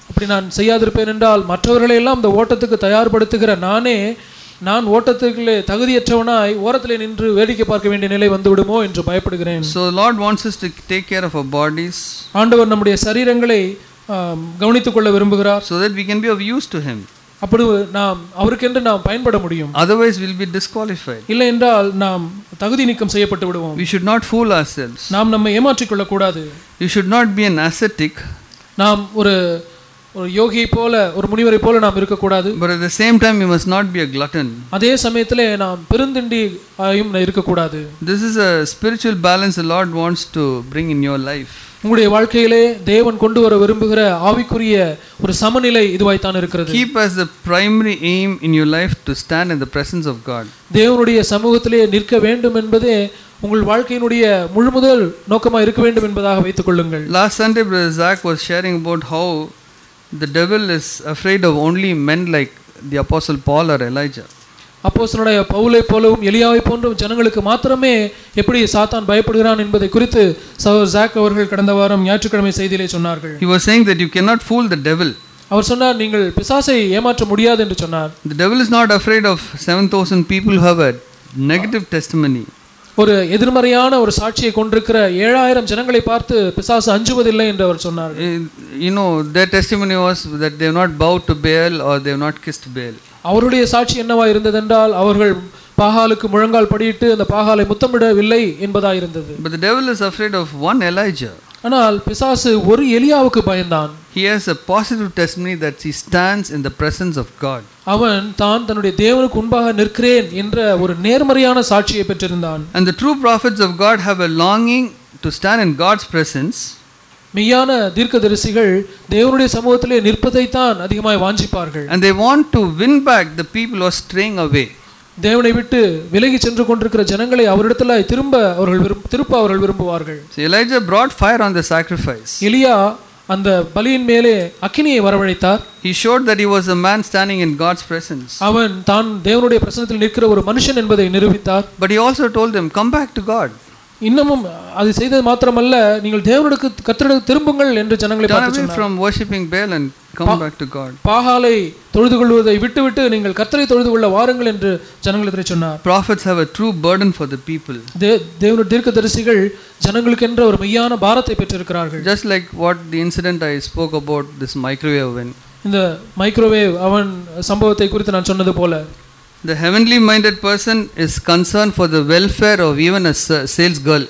அப்படி நான் செய்யாதிருப்பேன் என்றால் மற்றவர்களை எல்லாம் இந்த ஓட்டத்துக்கு தயார்படுத்துகிற நானே நான் ஓட்டத்துக்குள்ளே தகுதியற்றவனாய் ஓரத்திலே நின்று வேடிக்கை பார்க்க வேண்டிய நிலை வந்து விடுமோ என்று பயப்படுகிறேன் So the Lord wants us to take care of our bodies ஆண்டவர் நம்முடைய சரீரங்களை ஆம், கவனித்துக் கொள்ள விரும்புகிறார் so that we can be of use to Him. அப்படி நாம் அவருக்கென்று நாம் பயன்பட முடியும் Otherwise, we'll be disqualified. இல்லை என்றால் நாம் தகுதி நீக்கம் செய்யப்பட்டு விடுவோம் We should not fool ourselves. நாம் நம்மை ஏமாற்றிக் கொள்ளக்கூடாது You should not be an ascetic, நாம் ஒரு ஒரு யோகியை போல ஒரு முனிவரை போல நாம் இருக்கக்கூடாது but at the same time, you must not be a glutton. அதே சமயத்திலே நாம் பெருந்திண்டி ஆயும் இருக்கக்கூடாது This is a spiritual balance the Lord wants to bring in your life. உங்களுடைய வாழ்க்கையிலே தேவன் கொண்டு வர விரும்புகிற ஆவிக்குரிய ஒரு சமநிலை இதுவாய்த்தான் இருக்கிறது Keep as the primary aim in your life to stand in the presence of God. தேவனுடைய சமூகத்திலே நிற்க வேண்டும் என்பதே உங்கள் வாழ்க்கையினுடைய முழுமுதல் நோக்கமாக இருக்க வேண்டும் என்பதாக வைத்துக் கொள்ளுங்கள் Last Sunday, Brother Zach was sharing about how the devil is afraid of only men like the Apostle Paul or Elijah. அப்போஸ்தலனுடைய பவுலை போலவும் எலியாவை போன்றும் ஜனங்களுக்கு மாத்திரமே எப்படி சாத்தான் பயப்படுகிறான் என்பதை குறித்து சகோதரர் ஜாக் அவர்கள் கடந்த வாரம் ஞாயிற்றுக்கிழமை செய்தியிலே சொன்னார்கள் He was saying that you cannot fool the devil. அவர் சொன்னார் நீங்கள் பிசாசை ஏமாற்ற முடியாது என்று சொன்னார் The devil is not afraid of 7,000 people who have a negative testimony. ஒரு எதிர்மறையான ஒரு சாட்சியை கொண்டிருக்கிற ஏழாயிரம் ஜனங்களை பார்த்து பிசாசு அஞ்சுவதில்லை என்று அவர் சொன்னார் Eh, You know, their testimony was that they have not bowed to Baal or they have not kissed Baal. அவருடைய சாட்சி என்னவா இருந்ததென்றால் அவர்கள் பாகாலுக்கு முழங்கால் படியிட்டு அந்த பாகாலை முத்தமிடவில்லை என்பதா இருந்தது But the devil is afraid of one Elijah. ஆனால் பிசாசு ஒரு எலியாவுக்கு பயந்தான் He has a positive testimony that he stands in the presence of God. அவன் தான் தன்னுடைய தேவனுக்கு முன்பாக நிற்கிறேன் என்ற ஒரு நேர்மறையான சாட்சியை பெற்றிருந்தான் And the true prophets of God have a longing to stand in God's presence மெய்யான தீர்க்கதரிசிகள் தேவனுடைய சமூகத்திலே நிற்பதைத்தான் அதிகமாய் வாஞ்சிப்பார்கள் and they want to win back the people who are straying away. தேவனை விட்டு விலகி சென்று கொண்டிருக்கிற ஜனங்களை அவரிடத்துல திரும்ப அவர்கள் விரும் திருப்ப அவர்கள் விரும்புவார்கள் So Elijah brought fire on the sacrifice. எலியா அந்த பலியின் மேலே அக்கினியை வரவழைத்தார் He showed that he was a man standing in God's presence. அவன் தான் தேவனுடைய பிரசனத்தில் நிற்கிற ஒரு மனுஷன் என்பதை நிரூபித்தார் But he also told them, Come back to God. இன்னமும் அது செய்தது மாத்திரமல்ல நீங்கள் தேவனுக்கு கத்தரிடத்து திரும்புங்கள் என்று ஜனங்களை Turn பார்த்து away சொன்னார் from worshipping Baal and come back to God. பாகாலை தொழுது கொள்வதை விட்டுவிட்டு நீங்கள் கத்தரை தொழுது கொள்ள வாருங்கள் என்று ஜனங்களிடத்தில் சொன்னார் Prophets have a true burden for the people. தே தேவனுடைய தீர்க்கதரிசிகள் ஜனங்களுக்கென்ற ஒரு மெய்யான பாரத்தை பெற்றிருக்கிறார்கள் Just like what the incident I spoke about, this microwave oven. இந்த மைக்ரோவேவ் அவன் சம்பவத்தை குறித்து நான் சொன்னது போல The heavenly minded person is concerned for the welfare of even a sa- sales girl.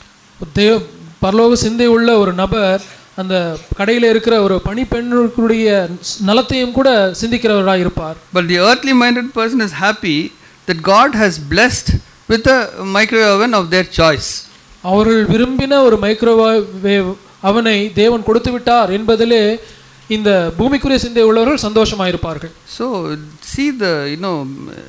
தேவ பரலோக சிந்தை உள்ள ஒரு நபர் அந்த கடையில் இருக்கிற ஒரு பணிப்பெண்ணுடைய நலத்தையும் கூட சிந்திக்கிறவராக இருப்பார் But the earthly minded person is happy that God has blessed with a microwave oven of their choice. அவர்கள் விரும்பின ஒரு மைக்ரோவேவ் அவனை தேவன் கொடுத்து விட்டார் என்பதிலே இந்த பூமிக்குரிய சிந்தை உள்ளவர்கள் சந்தோஷமாயிருப்பார்கள் So see the you know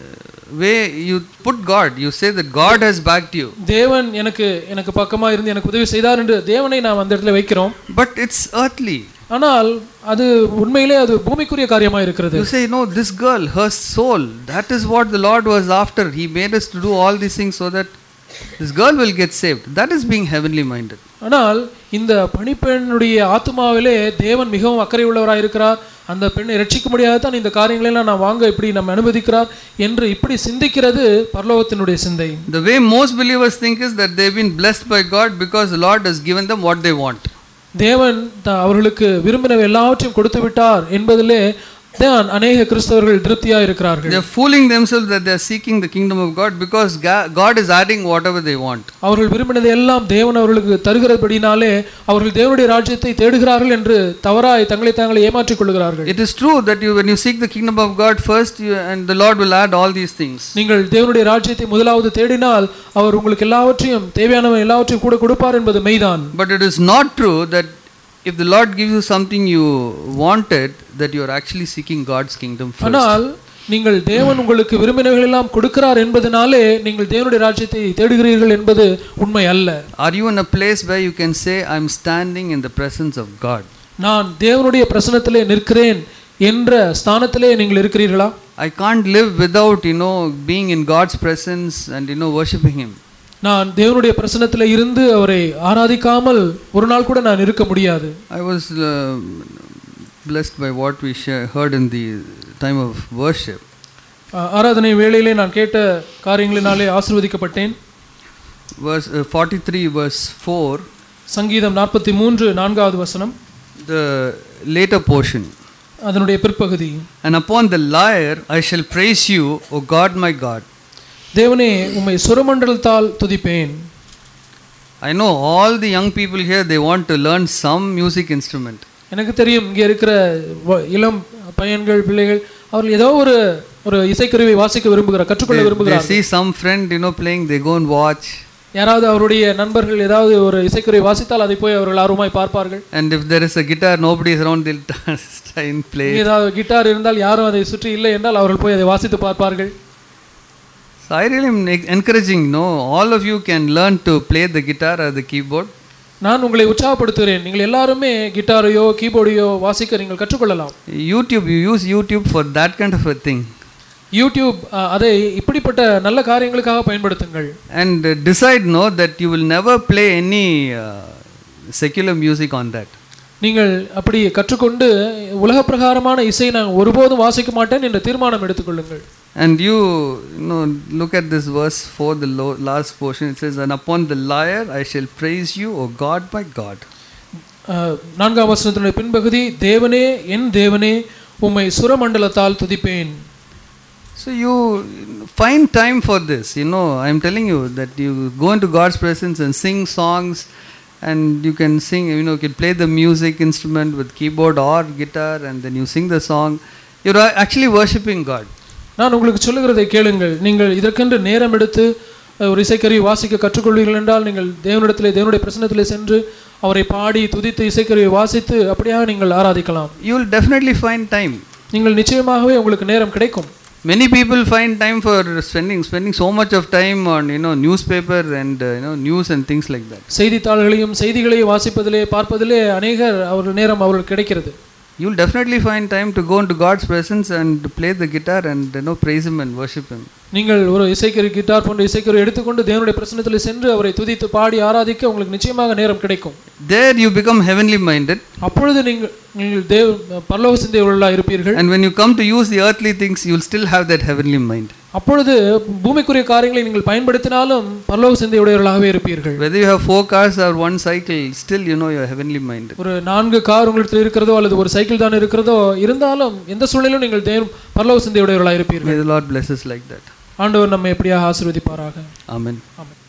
way you put God. You say that God has backed you, தேவன் எனக்கு எனக்கு பக்கமா இருந்து எனக்கு உதவி செய்தார் என்று தேவனை நாம் அந்த இடத்துல வைக்கிறோம் but it's earthly. ஆனால் அது உண்மையிலே அது பூமிக்குரிய காரியமா இருக்கிறது You say no, this girl, her soul. That is what the Lord was after. He made us to do all these things so that this girl will get saved. That is being heavenly minded. ஆனால் இந்த பணிப்பெண்ணுடைய ஆத்மாவிலே தேவன் மிகவும் அக்கறை உள்ளவராக இருக்கிறார் அந்த பெண்ணை ரட்சிக்க முடியாதான் இந்த காரியங்களை எல்லாம் நான் வாங்க இப்படி நம்ம அனுமதிக்கிறார் என்று இப்படி சிந்திக்கிறது பரலோகத்தினுடைய சிந்தை The way most believers think is that they've been blessed by God because the Lord has given them what they want. தேவன் த- அவர்களுக்கு விரும்பின எல்லாவற்றையும் கொடுத்து விட்டார் என்பதிலே தான் அநேக கிறிஸ்தவர்கள் திருப்தியா இருக்கிறார்கள் They're fooling themselves that they're seeking the kingdom of God because Ga- God is adding whatever they want. அவர்கள் விரும்பினதை எல்லாம் தேவன் அவர்களுக்கு தருகிறபடினாலே அவர்கள் தேவனுடைய ராஜ்யத்தை தேடுகிறார்கள் என்று தவறாய் தங்களை தாங்களை ஏமாற்றிக் கொள்கிறார்கள் It is true that you, when you seek the kingdom of God first, you, and the Lord will add all these things. நீங்கள் தேவனுடைய ராஜ்யத்தை முதலாவது தேடினால் அவர் உங்களுக்கு எல்லாவற்றையும் தேவையானவன் எல்லாவற்றையும் கூட கொடுப்பார் என்பது மெய்தான் But it is not true that if the Lord gives you something you wanted, that you are actually seeking God's kingdom first. ஆனால் நீங்கள் தேவன் உங்களுக்கு விரும்பினவைகள் எல்லாம் கொடுக்கிறார் என்பதனாலே நீங்கள் தேவனுடைய ராஜ்யத்தை தேடுகிறீர்கள் என்பது உண்மை அல்ல Are you in a place where you can say, I'm standing in the presence of God? நான் தேவனுடைய பிரசனத்திலே நிற்கிறேன் என்ற ஸ்தானத்திலே நீங்கள் இருக்கிறீர்களா I can't live without, you know, being in God's presence and, you know, worshiping Him. நான் தேவனுடைய பிரசனத்திலே இருந்து அவரை ஆராதிக்காமல் ஒரு நாள் கூட நான் இருக்க முடியாது I was uh, blessed by what we share, heard in the time of worship. ஆ- ஆராதனை வேளையிலே நான் கேட்ட காரியங்களினாலே ஆசீர்வதிக்கப்பட்டேன் Verse uh, 43, verse 4, சங்கீதம் நாற்பத்தி மூன்று நான்காவது வசனம் the later portion. அதனுடைய பிற்பகுதி And upon the lyre I shall praise you, O God my God. தேவனே உம்மை சுரமண்டலத்தால் துதிப்பேன் I know all the young people here, they want to learn some music instrument. எனக்கு தெரியும் இங்கே இருக்கிற வ- இளம் பையன்கள் பிள்ளைகள் அவர்கள் ஏதோ ஒரு ஒரு இசைக்கருவியை வாசிக்க விரும்புகிறார் கற்றுக்கொள்ள They, they விரும்புகிறார் see some friend, you know, playing, they go and watch. யாராவது அவருடைய நண்பர்கள் ஏதாவது ஒரு இசைக்கருவி வாசித்தால் அதை போய் அவர்கள் ஆர்வமாய் பார்ப்பார்கள் And if there is a guitar, nobody is around, they'll try and play. இங்கே ஏதாவது கிட்டார் இருந்தால் யாரும் அதை சுற்றி இல்லை என்றால் அவர்கள் போய் அதை வாசித்து பார்ப்பார்கள் So I really am en- encouraging, no, all of you can learn to play the guitar or the keyboard. நான் உங்களை உற்சாகப்படுத்துகிறேன் நீங்கள் எல்லாருமே கிட்டாரையோ கீபோர்டையோ வாசிக்க நீங்கள் கற்றுக்கொள்ளலாம் YouTube, you use YouTube for that kind of a thing. YouTube அ, அதை இப்படிப்பட்ட நல்ல காரியங்களுக்காக பயன்படுத்துங்கள் And uh, decide, no, that you will never play any uh, secular music on that. நீங்கள் அப்படி கற்றுக்கொண்டு உலக பிரகாரமான இசை நான் ஒருபோதும் வாசிக்க மாட்டேன் என்ற தீர்மானம் எடுத்துக்கொள்ளுங்கள் And you, you know, look at this verse 4, the lo- last portion. It says, And upon the lyre I shall praise you, O God my God. அஹ், நான்காம் வசனத்தினுடைய பின்பகுதி தேவனே என் தேவனே உம்மை சுரமண்டலத்தால் துதிப்பேன் So you find time for this. You know, I'm telling you that you go into God's presence and sing songs, and you can sing. You know, you can play the music instrument with keyboard or guitar, and then you sing the song. You're a- actually worshiping God. நான் உங்களுக்கு சொல்லுகிறதை கேளுங்கள் நீங்கள் இதற்கென்று நேரம் எடுத்து அஹ், ஒரு இசைக்கருவி வாசிக்க கற்றுக்கொள்வீர்கள் என்றால் நீங்கள் தேவனிடத்திலே தேவனுடைய பிரசன்னத்திலே சென்று அவரை பாடி துதித்து இசைக்கருவியை வாசித்து அப்படியாக நீங்கள் ஆராதிக்கலாம் You will definitely find time. நீங்கள் நிச்சயமாகவே உங்களுக்கு நேரம் கிடைக்கும் Many people find time for spending spending so much of time on you know newspaper and uh, you know news and things like that. செய்தித்தாள்களையும் செய்திகளையும் வாசிப்பதிலே பார்ப்பதிலே அநேகர் அவர்கள் நேரம் அவர்கள் கிடைக்கிறது You'll definitely find time to go into God's presence and play the guitar and you know praise Him and worship Him. நீங்கள் ஒரு இசைக்கரு கிட்டார் போன்ற இசைக்கரு எடுத்துக்கொண்டு தேவனுடைய பிரசன்னத்தில் சென்று அவரை துதித்து பாடி ஆராதிக்க உங்களுக்கு நிச்சயமாக நேரம் கிடைக்கும் There you become heavenly minded, அப்பொழுது நீங்கள் நீங்கள் தேவ பரலோக சிந்தையுள்ளா இருப்பீர்கள் and when you come to use the earthly things, you'll still have that heavenly mind. அப்பொழுது பூமிக்குரிய காரியங்களை நீங்கள் பயன்படுத்தினாலும் பரலோக சிந்தையுடையவர்களாகவே இருப்பீர்கள் Whether you have four cars or one cycle, still you know you're heavenly minded. ஒரு நான்கு கார் உங்களிடத்தில் இருக்கிறதோ அல்லது ஒரு சைக்கிள் தான் இருக்கிறதோ இருந்தாலும் எந்த சூழ்நிலையிலும் நீங்கள் தேவ பரலோக சிந்தையுடையவர்களாக இருப்பீர்கள் May the Lord bless us like that. ஆண்டவர் நம்மை எப்படியாக ஆசீர்வதிப்பாராக Amen. ஆமென்